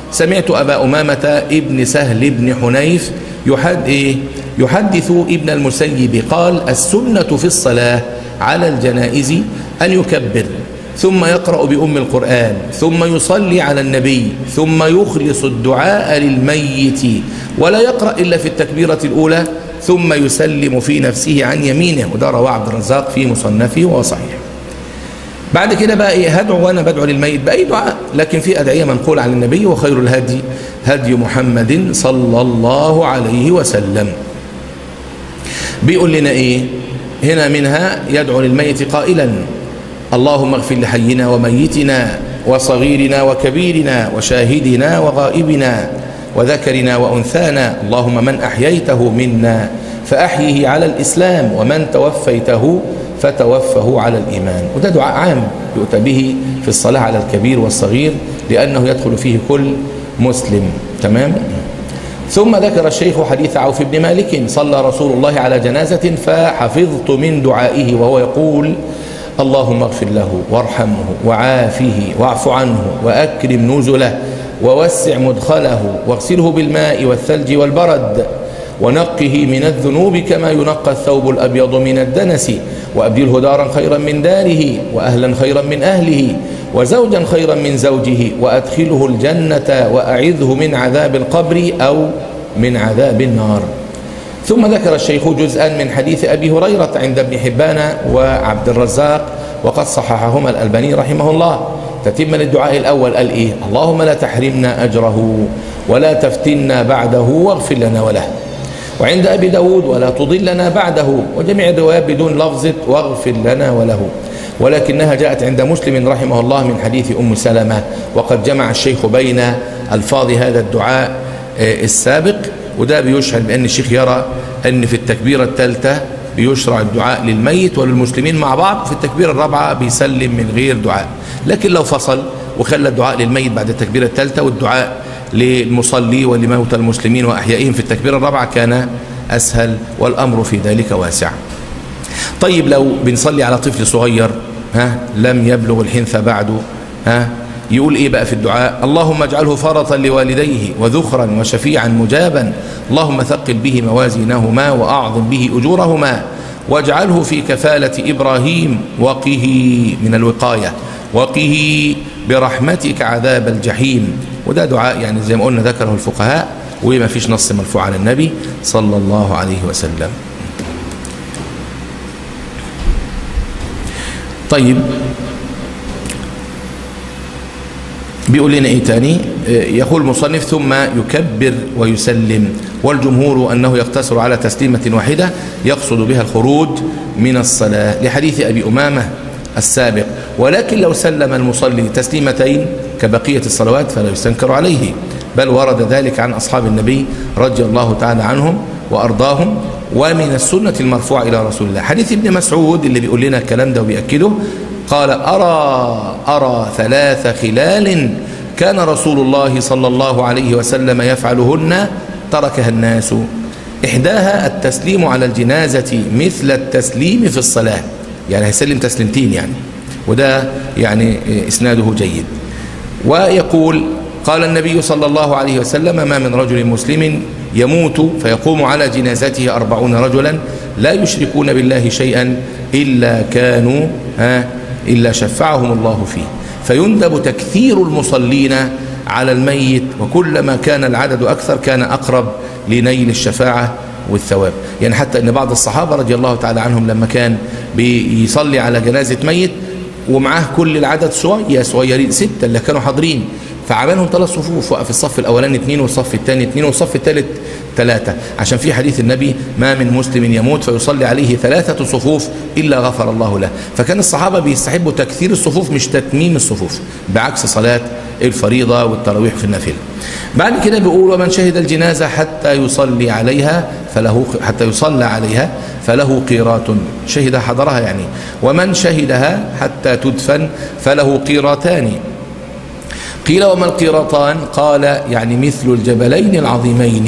سمعت أبا أمامة ابن سهل بن حنيف يحد إيه؟ يحدث ابن المسيب قال السنة في الصلاة على الجنائز أن يكبر ثم يقرأ بأم القرآن ثم يصلي على النبي ثم يخلص الدعاء للميت ولا يقرأ إلا في التكبيرة الأولى ثم يسلم في نفسه عن يمينه وده رواه عبد الرزاق في مصنفه وهو صحيح بعد كده بقى ايه هدعو وانا بدعو للميت باي دعاء لكن في ادعيه منقول عن النبي وخير الهدي هدي محمد صلى الله عليه وسلم بيقول لنا ايه هنا منها يدعو للميت قائلا اللهم اغفر لحينا وميتنا وصغيرنا وكبيرنا وشاهدنا وغائبنا وذكرنا وأنثانا اللهم من أحييته منا فأحيه على الإسلام ومن توفيته فتوفه على الإيمان وده دعاء عام يؤتى به في الصلاة على الكبير والصغير لأنه يدخل فيه كل مسلم تمام ثم ذكر الشيخ حديث عوف بن مالك صلى رسول الله على جنازة فحفظت من دعائه وهو يقول اللهم اغفر له وارحمه وعافه واعف عنه وأكرم نزله ووسع مدخله واغسله بالماء والثلج والبرد ونقه من الذنوب كما ينقى الثوب الأبيض من الدنس وأبدله دارا خيرا من داره وأهلا خيرا من أهله وزوجا خيرا من زوجه وأدخله الجنة وأعذه من عذاب القبر أو من عذاب النار ثم ذكر الشيخ جزءا من حديث أبي هريرة عند ابن حبان وعبد الرزاق وقد صححهما الألباني رحمه الله تتم للدعاء الأول قال إيه اللهم لا تحرمنا أجره ولا تفتنا بعده واغفر لنا وله وعند أبي داود ولا تضلنا بعده وجميع الروايات بدون لفظة واغفر لنا وله ولكنها جاءت عند مسلم رحمه الله من حديث أم سلمة وقد جمع الشيخ بين ألفاظ هذا الدعاء السابق وده بيشهد بأن الشيخ يرى أن في التكبيرة الثالثة بيشرع الدعاء للميت وللمسلمين مع بعض في التكبيرة الرابعة بيسلم من غير دعاء لكن لو فصل وخلى الدعاء للميت بعد التكبيرة الثالثة والدعاء للمصلي ولموتى المسلمين وأحيائهم في التكبيرة الرابعة كان أسهل والأمر في ذلك واسع طيب لو بنصلي على طفل صغير ها لم يبلغ الحنث بعد ها يقول ايه بقى في الدعاء اللهم اجعله فرطا لوالديه وذخرا وشفيعا مجابا اللهم ثقل به موازينهما واعظم به اجورهما واجعله في كفالة ابراهيم وقه من الوقاية وقه برحمتك عذاب الجحيم وده دعاء يعني زي ما قلنا ذكره الفقهاء وما فيش نص مرفوع عن النبي صلى الله عليه وسلم طيب بيقول لنا ايه تاني يقول المصنف ثم يكبر ويسلم والجمهور انه يقتصر على تسليمه واحده يقصد بها الخروج من الصلاه لحديث ابي امامه السابق ولكن لو سلم المصلي تسليمتين كبقيه الصلوات فلا يستنكر عليه بل ورد ذلك عن اصحاب النبي رضي الله تعالى عنهم وارضاهم ومن السنه المرفوعه الى رسول الله حديث ابن مسعود اللي بيقول لنا الكلام ده وبياكده قال أرى أرى ثلاث خلال كان رسول الله صلى الله عليه وسلم يفعلهن تركها الناس إحداها التسليم على الجنازة مثل التسليم في الصلاة يعني هيسلم تسليمتين يعني وده يعني إسناده جيد ويقول قال النبي صلى الله عليه وسلم ما من رجل مسلم يموت فيقوم على جنازته أربعون رجلا لا يشركون بالله شيئا إلا كانوا ها إلا شفعهم الله فيه فيندب تكثير المصلين على الميت وكلما كان العدد أكثر كان أقرب لنيل الشفاعة والثواب يعني حتى أن بعض الصحابة رضي الله تعالى عنهم لما كان بيصلي على جنازة ميت ومعاه كل العدد صغير صغيرين ستة اللي كانوا حاضرين فعملهم ثلاث صفوف وقف الصف الاولاني اثنين والصف الثاني اثنين والصف الثالث ثلاثة عشان في حديث النبي ما من مسلم يموت فيصلي عليه ثلاثة صفوف إلا غفر الله له فكان الصحابة بيستحبوا تكثير الصفوف مش تتميم الصفوف بعكس صلاة الفريضة والتراويح في النافلة بعد كده بيقول ومن شهد الجنازة حتى يصلي عليها فله حتى يصلى عليها فله قيرات شهد حضرها يعني ومن شهدها حتى تدفن فله قيراتان قيل وما القيرطان قال يعني مثل الجبلين العظيمين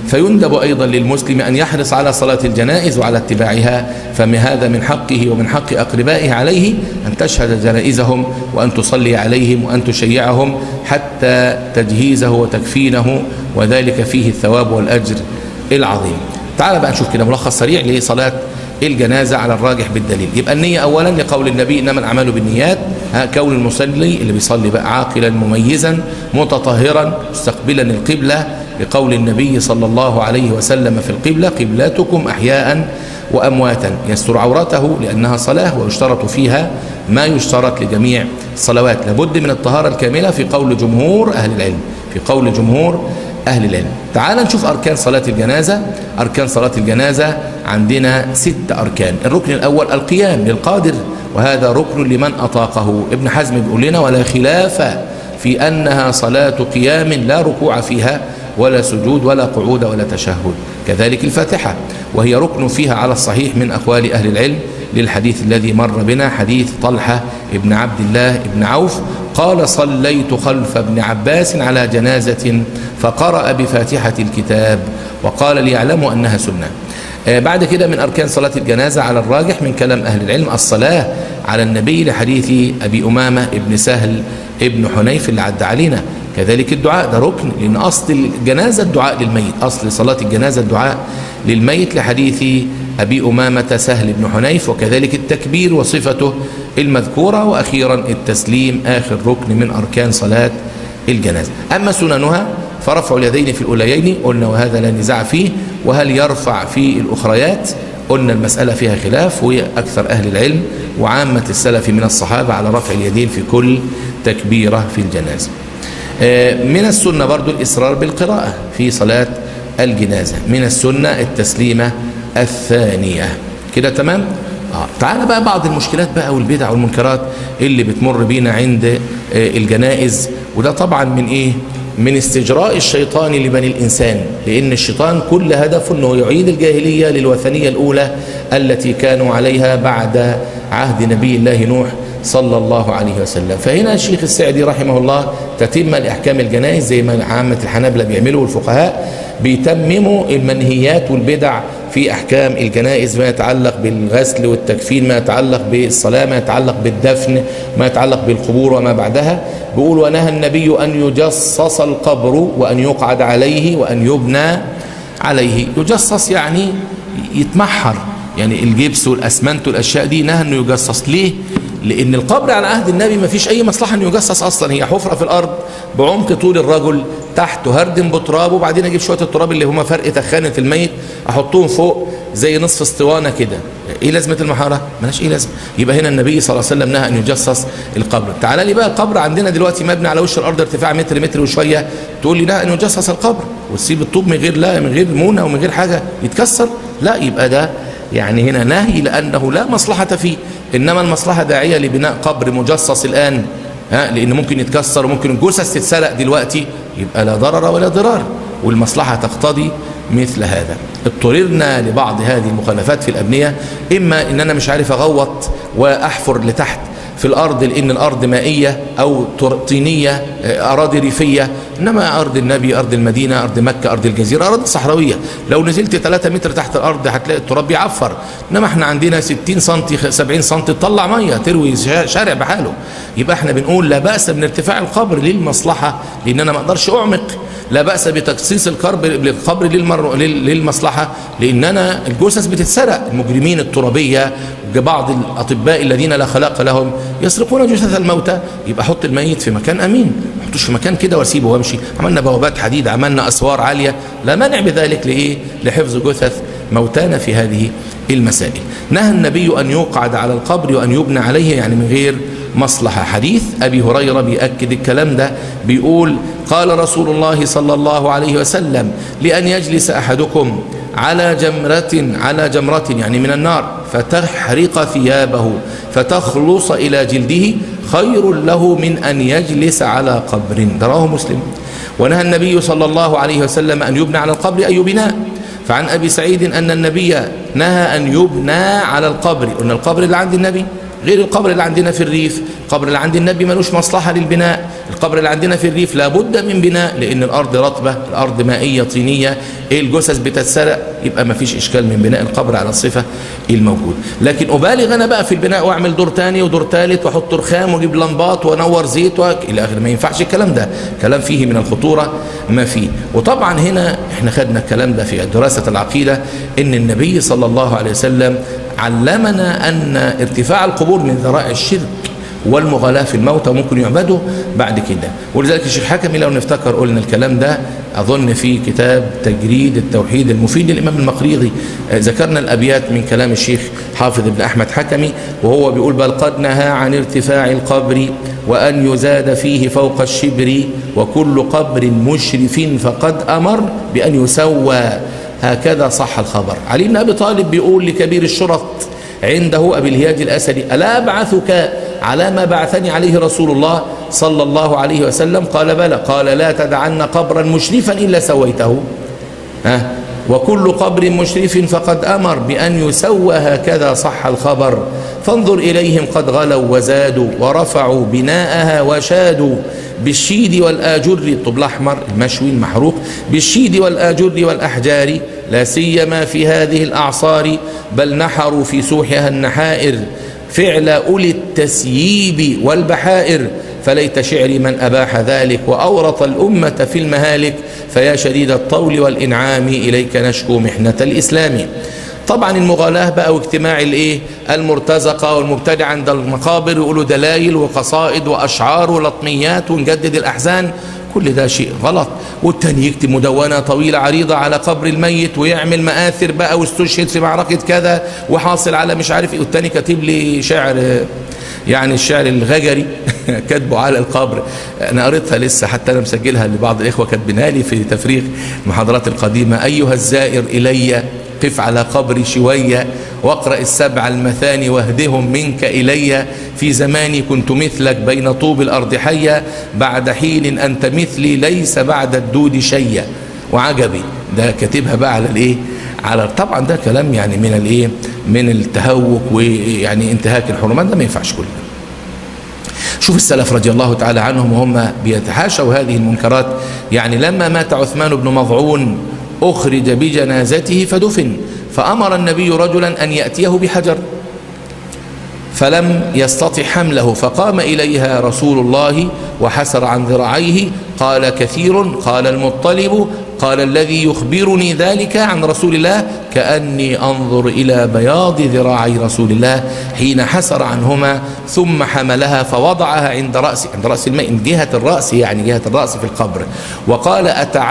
فيندب أيضا للمسلم أن يحرص على صلاة الجنائز وعلى اتباعها فهذا من حقه ومن حق أقربائه عليه أن تشهد جنائزهم وأن تصلي عليهم وأن تشيعهم حتى تجهيزه وتكفينه وذلك فيه الثواب والأجر العظيم تعال بقى نشوف كده ملخص سريع لصلاة الجنازة على الراجح بالدليل يبقى النية أولا لقول النبي إنما الأعمال بالنيات كون المصلي اللي بيصلي بقى عاقلا مميزا متطهرا مستقبلا القبلة لقول النبي صلى الله عليه وسلم في القبلة قبلتكم أحياء وأمواتا يستر عورته لأنها صلاة ويشترط فيها ما يشترط لجميع الصلوات لابد من الطهارة الكاملة في قول جمهور أهل العلم في قول جمهور أهل العلم تعال نشوف أركان صلاة الجنازة أركان صلاة الجنازة عندنا ست أركان الركن الأول القيام للقادر وهذا ركن لمن أطاقه ابن حزم بيقول لنا ولا خلاف في أنها صلاة قيام لا ركوع فيها ولا سجود ولا قعود ولا تشهد كذلك الفاتحة وهي ركن فيها على الصحيح من أقوال أهل العلم للحديث الذي مر بنا حديث طلحة ابن عبد الله ابن عوف قال صليت خلف ابن عباس على جنازة فقرأ بفاتحة الكتاب وقال ليعلموا أنها سنة بعد كده من أركان صلاة الجنازة على الراجح من كلام أهل العلم الصلاة على النبي لحديث أبي أمامة ابن سهل ابن حنيف اللي عدى علينا كذلك الدعاء ده ركن لأن أصل الجنازة الدعاء للميت أصل صلاة الجنازة الدعاء للميت لحديث أبي أمامة سهل بن حنيف وكذلك التكبير وصفته المذكورة وأخيرا التسليم آخر ركن من أركان صلاة الجنازة أما سننها فرفع اليدين في الأوليين قلنا وهذا لا نزاع فيه وهل يرفع في الأخريات قلنا المسألة فيها خلاف وهي أكثر أهل العلم وعامة السلف من الصحابة على رفع اليدين في كل تكبيرة في الجنازة من السنة برضو الإصرار بالقراءة في صلاة الجنازة من السنة التسليمة الثانية كده تمام آه. تعال بقى بعض المشكلات بقى والبدع والمنكرات اللي بتمر بينا عند آه الجنائز وده طبعا من ايه من استجراء الشيطان لبني الإنسان لأن الشيطان كل هدفه أنه يعيد الجاهلية للوثنية الأولى التي كانوا عليها بعد عهد نبي الله نوح صلى الله عليه وسلم فهنا الشيخ السعدي رحمه الله تتم الأحكام الجنائز زي ما عامة الحنابلة بيعملوا والفقهاء بيتمموا المنهيات والبدع في أحكام الجنائز ما يتعلق بالغسل والتكفين ما يتعلق بالصلاة ما يتعلق بالدفن ما يتعلق بالقبور وما بعدها بيقول ونهى النبي أن يجصص القبر وأن يقعد عليه وأن يبنى عليه يجصص يعني يتمحر يعني الجبس والأسمنت والأشياء دي نهى أنه يجصص ليه لأن القبر على عهد النبي ما فيش أي مصلحة أنه يجصص أصلا هي حفرة في الأرض بعمق طول الرجل تحته هردم بتراب وبعدين أجيب شوية التراب اللي هما فرق تخانة الميت أحطهم فوق زي نصف اسطوانة كده ايه لازمة المحارة ملاش ايه لازمة يبقى هنا النبي صلى الله عليه وسلم نهى ان يجصص القبر تعال لي بقى القبر عندنا دلوقتي مبني على وش الارض ارتفاع متر متر وشوية تقول لي لا ان يجصص القبر وتسيب الطوب من غير لا من غير مونة ومن غير حاجة يتكسر لا يبقى ده يعني هنا نهي لأنه لا مصلحة فيه إنما المصلحة داعية لبناء قبر مجصص الآن ها لأن ممكن يتكسر وممكن الجثث تتسرق دلوقتي يبقى لا ضرر ولا ضرار والمصلحة تقتضي مثل هذا اضطررنا لبعض هذه المخالفات في الأبنية إما إن أنا مش عارف أغوط وأحفر لتحت في الأرض لأن الأرض مائية أو طينية أراضي ريفية إنما أرض النبي أرض المدينة أرض مكة أرض الجزيرة أراضي صحراوية لو نزلت 3 متر تحت الأرض هتلاقي التراب بيعفر إنما احنا عندنا 60 سم 70 سم تطلع مية تروي شارع بحاله يبقى احنا بنقول لا بأس من ارتفاع القبر للمصلحة لأن أنا ما أقدرش أعمق لا بأس بتخصيص القبر للقبر للمر... للمصلحة لأن أنا الجثث بتتسرق المجرمين الترابية بعض الأطباء الذين لا خلاق لهم يسرقون جثث الموتى يبقى حط الميت في مكان أمين ما حطوش في مكان كده واسيبه وامشي عملنا بوابات حديد عملنا أسوار عالية لا مانع بذلك لإيه لحفظ جثث موتانا في هذه المسائل نهى النبي أن يقعد على القبر وأن يبنى عليه يعني من غير مصلحة حديث أبي هريرة بيأكد الكلام ده بيقول قال رسول الله صلى الله عليه وسلم لأن يجلس أحدكم على جمرة على جمرة يعني من النار فتحرق ثيابه فتخلص إلى جلده خير له من أن يجلس على قبر رواه مسلم ونهى النبي صلى الله عليه وسلم أن يبنى على القبر أي بناء فعن أبي سعيد أن النبي نهى أن يبنى على القبر قلنا القبر اللي عند النبي غير القبر اللي عندنا في الريف القبر اللي عند النبي ملوش مصلحة للبناء القبر اللي عندنا في الريف لابد من بناء لأن الأرض رطبة الأرض مائية طينية الجثث بتتسرق يبقى ما فيش إشكال من بناء القبر على الصفة الموجودة لكن أبالغ أنا بقى في البناء وأعمل دور تاني ودور ثالث وأحط رخام وأجيب لمبات وأنور زيت و... إلى آخره ما ينفعش الكلام ده كلام فيه من الخطورة ما فيه وطبعا هنا احنا خدنا الكلام ده في دراسة العقيدة إن النبي صلى الله عليه وسلم علمنا أن ارتفاع القبور من ذرائع الشرك والمغالاة في الموتى ممكن يعبدوا بعد كده ولذلك الشيخ حكمي لو نفتكر قلنا الكلام ده أظن في كتاب تجريد التوحيد المفيد للإمام المقريضي ذكرنا الأبيات من كلام الشيخ حافظ بن أحمد حكمي وهو بيقول بل قد نهى عن ارتفاع القبر وأن يزاد فيه فوق الشبر وكل قبر مشرف فقد أمر بأن يسوى هكذا صح الخبر علي بن أبي طالب بيقول لكبير الشرط عنده أبي الهياج الأسدي ألا أبعثك على ما بعثني عليه رسول الله صلى الله عليه وسلم قال بلى قال لا تدعن قبرا مشرفا إلا سويته ها وكل قبر مشرف فقد أمر بأن يسوى هكذا صح الخبر فانظر إليهم قد غلوا وزادوا ورفعوا بناءها وشادوا بالشيد والآجر الطب الأحمر المشوي المحروق بالشيد والآجر والأحجار لا سيما في هذه الأعصار بل نحروا في سوحها النحائر فعل أولي التسييب والبحائر فليت شعري من أباح ذلك وأورط الأمة في المهالك فيا شديد الطول والإنعام إليك نشكو محنة الإسلام طبعا المغالاة بقى واجتماع الايه المرتزقة والمبتدع عند المقابر يقولوا دلائل وقصائد وأشعار ولطميات ونجدد الأحزان كل ده شيء غلط والتاني يكتب مدونة طويلة عريضة على قبر الميت ويعمل مآثر بقى واستشهد في معركة كذا وحاصل على مش عارف ايه والتاني كاتب لي شعر يعني الشعر الغجري كاتبه على القبر انا قريتها لسه حتى انا مسجلها لبعض الاخوه كاتبينها لي في تفريغ المحاضرات القديمه ايها الزائر الي قف على قبري شويه واقرا السبع المثاني واهدهم منك الي في زماني كنت مثلك بين طوب الارض حيا بعد حين انت مثلي ليس بعد الدود شيا وعجبي ده كاتبها بقى على الايه على طبعا ده كلام يعني من الايه من التهوك ويعني انتهاك الحرمات ده ما ينفعش كله شوف السلف رضي الله تعالى عنهم وهم بيتحاشوا هذه المنكرات يعني لما مات عثمان بن مضعون أخرج بجنازته فدفن فأمر النبي رجلا أن يأتيه بحجر فلم يستطع حمله فقام إليها رسول الله وحسر عن ذراعيه قال كثير قال المطلب قال الذي يخبرني ذلك عن رسول الله كأني أنظر إلى بياض ذراعي رسول الله حين حسر عنهما ثم حملها فوضعها عند رأس عند رأس الماء من جهة الرأس يعني جهة الرأس في القبر وقال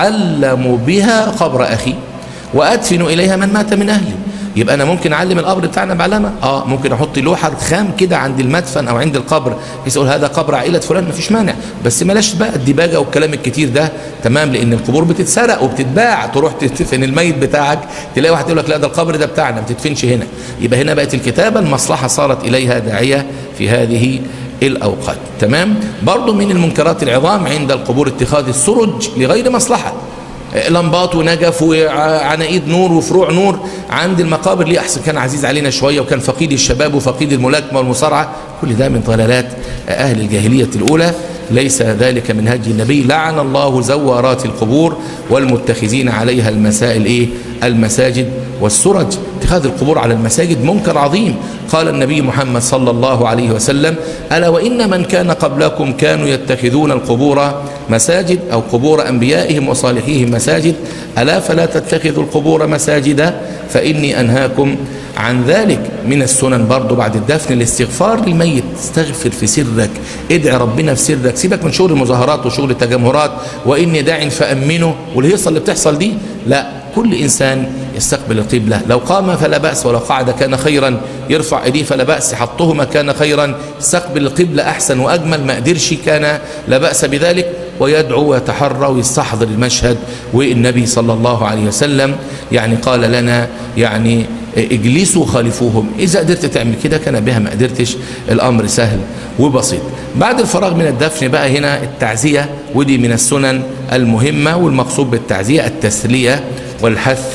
أتعلم بها قبر أخي وأدفن إليها من مات من أهلي يبقى انا ممكن اعلم القبر بتاعنا بعلامه اه ممكن احط لوحه خام كده عند المدفن او عند القبر يقول هذا قبر عائله فلان مفيش مانع بس بلاش بقى الديباجه والكلام الكتير ده تمام لان القبور بتتسرق وبتتباع تروح تدفن الميت بتاعك تلاقي واحد يقول لك لا ده القبر ده بتاعنا ما تدفنش هنا يبقى هنا بقت الكتابه المصلحه صارت اليها داعيه في هذه الأوقات تمام برضو من المنكرات العظام عند القبور اتخاذ السرج لغير مصلحة لمبات ونجف وعناقيد نور وفروع نور عند المقابر ليه احسن كان عزيز علينا شويه وكان فقيد الشباب وفقيد الملاكمه والمصارعه كل ده من ضلالات اهل الجاهليه الاولى ليس ذلك من هدي النبي لعن الله زوارات القبور والمتخذين عليها المسائل ايه المساجد والسرج اتخاذ القبور على المساجد منكر عظيم قال النبي محمد صلى الله عليه وسلم ألا وإن من كان قبلكم كانوا يتخذون القبور مساجد أو قبور أنبيائهم وصالحيهم مساجد ألا فلا تتخذوا القبور مساجدا فإني أنهاكم عن ذلك من السنن برضو بعد الدفن الاستغفار للميت استغفر في سرك ادعي ربنا في سرك سيبك من شغل المظاهرات وشغل التجمهرات وإني داع فأمنه والهيصة اللي بتحصل دي لا كل إنسان يستقبل القبلة لو قام فلا بأس ولو قعد كان خيرا يرفع ايديه فلا بأس حطهما كان خيرا يستقبل القبلة أحسن وأجمل ما قدرش كان لا بأس بذلك ويدعو ويتحرى ويستحضر المشهد والنبي صلى الله عليه وسلم يعني قال لنا يعني اجلسوا خالفوهم إذا قدرت تعمل كده كان بها ما قدرتش الأمر سهل وبسيط بعد الفراغ من الدفن بقى هنا التعزية ودي من السنن المهمة والمقصود بالتعزية التسلية والحث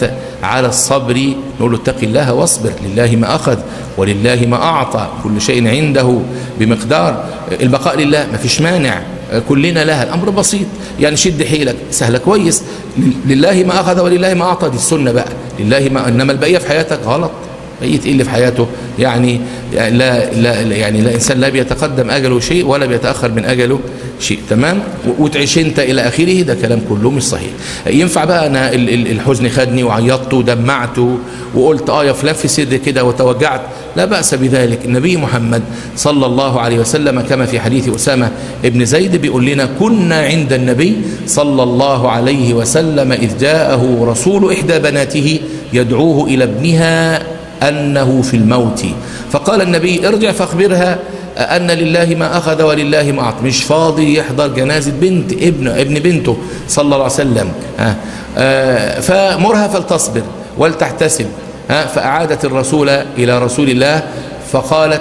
على الصبر نقول له اتق الله واصبر لله ما أخذ ولله ما أعطى كل شيء عنده بمقدار البقاء لله ما فيش مانع كلنا لها الأمر بسيط يعني شد حيلك سهلة كويس لله ما أخذ ولله ما أعطى دي السنة بقى لله ما إنما البقية في حياتك غلط بقية إيه اللي في حياته يعني لا, لا يعني لا إنسان لا بيتقدم أجله شيء ولا بيتأخر من أجله شيء تمام وتعيش انت الى اخره ده كلام كله مش صحيح ينفع بقى انا الحزن خدني وعيطت ودمعت وقلت اه يا فلان في سر كده وتوجعت لا بأس بذلك النبي محمد صلى الله عليه وسلم كما في حديث أسامة ابن زيد بيقول لنا كنا عند النبي صلى الله عليه وسلم إذ جاءه رسول إحدى بناته يدعوه إلى ابنها أنه في الموت فقال النبي ارجع فاخبرها أن لله ما أخذ ولله ما أعطى مش فاضي يحضر جنازة بنت ابن ابن بنته صلى الله عليه وسلم فمرها فلتصبر ولتحتسب فأعادت الرسول إلى رسول الله فقالت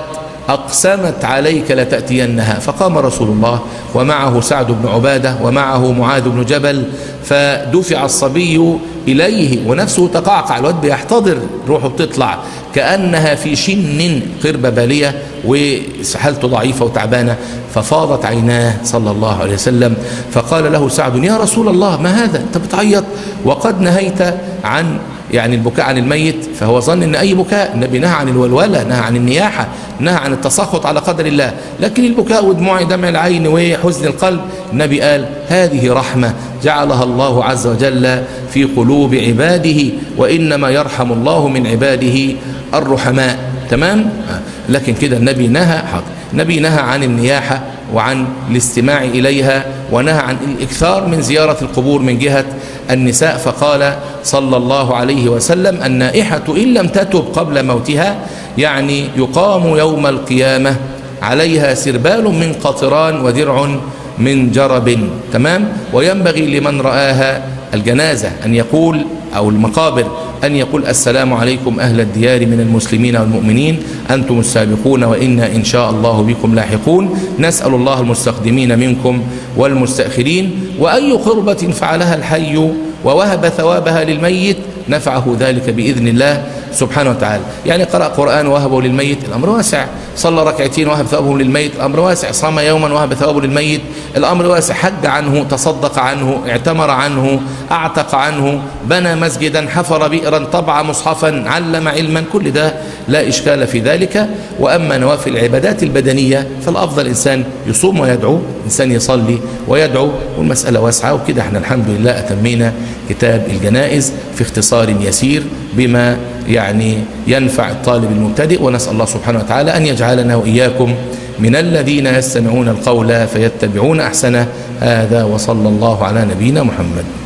أقسمت عليك لتأتينها فقام رسول الله ومعه سعد بن عبادة ومعه معاذ بن جبل فدفع الصبي إليه ونفسه تقعقع الواد بيحتضر روحه بتطلع كأنها في شن قربة بالية وحالته ضعيفة وتعبانة ففاضت عيناه صلى الله عليه وسلم فقال له سعد يا رسول الله ما هذا أنت بتعيط وقد نهيت عن يعني البكاء عن الميت فهو ظن ان اي بكاء النبي نهى عن الولوله نهى عن النياحه نهى عن التسخط على قدر الله لكن البكاء ودموع دمع العين وحزن القلب النبي قال هذه رحمه جعلها الله عز وجل في قلوب عباده وانما يرحم الله من عباده الرحماء تمام لكن كده النبي نهى حق النبي نهى عن النياحه وعن الاستماع إليها ونهى عن الإكثار من زيارة القبور من جهة النساء فقال صلى الله عليه وسلم النائحة إن لم تتب قبل موتها يعني يقام يوم القيامة عليها سربال من قطران ودرع من جرب تمام وينبغي لمن رآها الجنازة أن يقول أو المقابر أن يقول السلام عليكم أهل الديار من المسلمين والمؤمنين أنتم السابقون وإنا إن شاء الله بكم لاحقون نسأل الله المستقدمين منكم والمستأخرين وأي قربة فعلها الحي ووهب ثوابها للميت نفعه ذلك بإذن الله سبحانه وتعالى يعني قرأ قرآن وهبه للميت الأمر واسع صلى ركعتين وهب ثوابه للميت الأمر واسع صام يوما وهب ثوابه للميت الأمر واسع حج عنه تصدق عنه اعتمر عنه أعتق عنه بنى مسجدا حفر بئرا طبع مصحفا علم علما كل ده لا إشكال في ذلك وأما نوافل العبادات البدنية فالأفضل إنسان يصوم ويدعو إنسان يصلي ويدعو والمسألة واسعة وكده احنا الحمد لله أتمينا كتاب الجنائز في اختصار يسير بما يعني ينفع الطالب المبتدئ ونسأل الله سبحانه وتعالى أن يجعلنا وإياكم من الذين يستمعون القول فيتبعون أحسنه هذا وصلى الله على نبينا محمد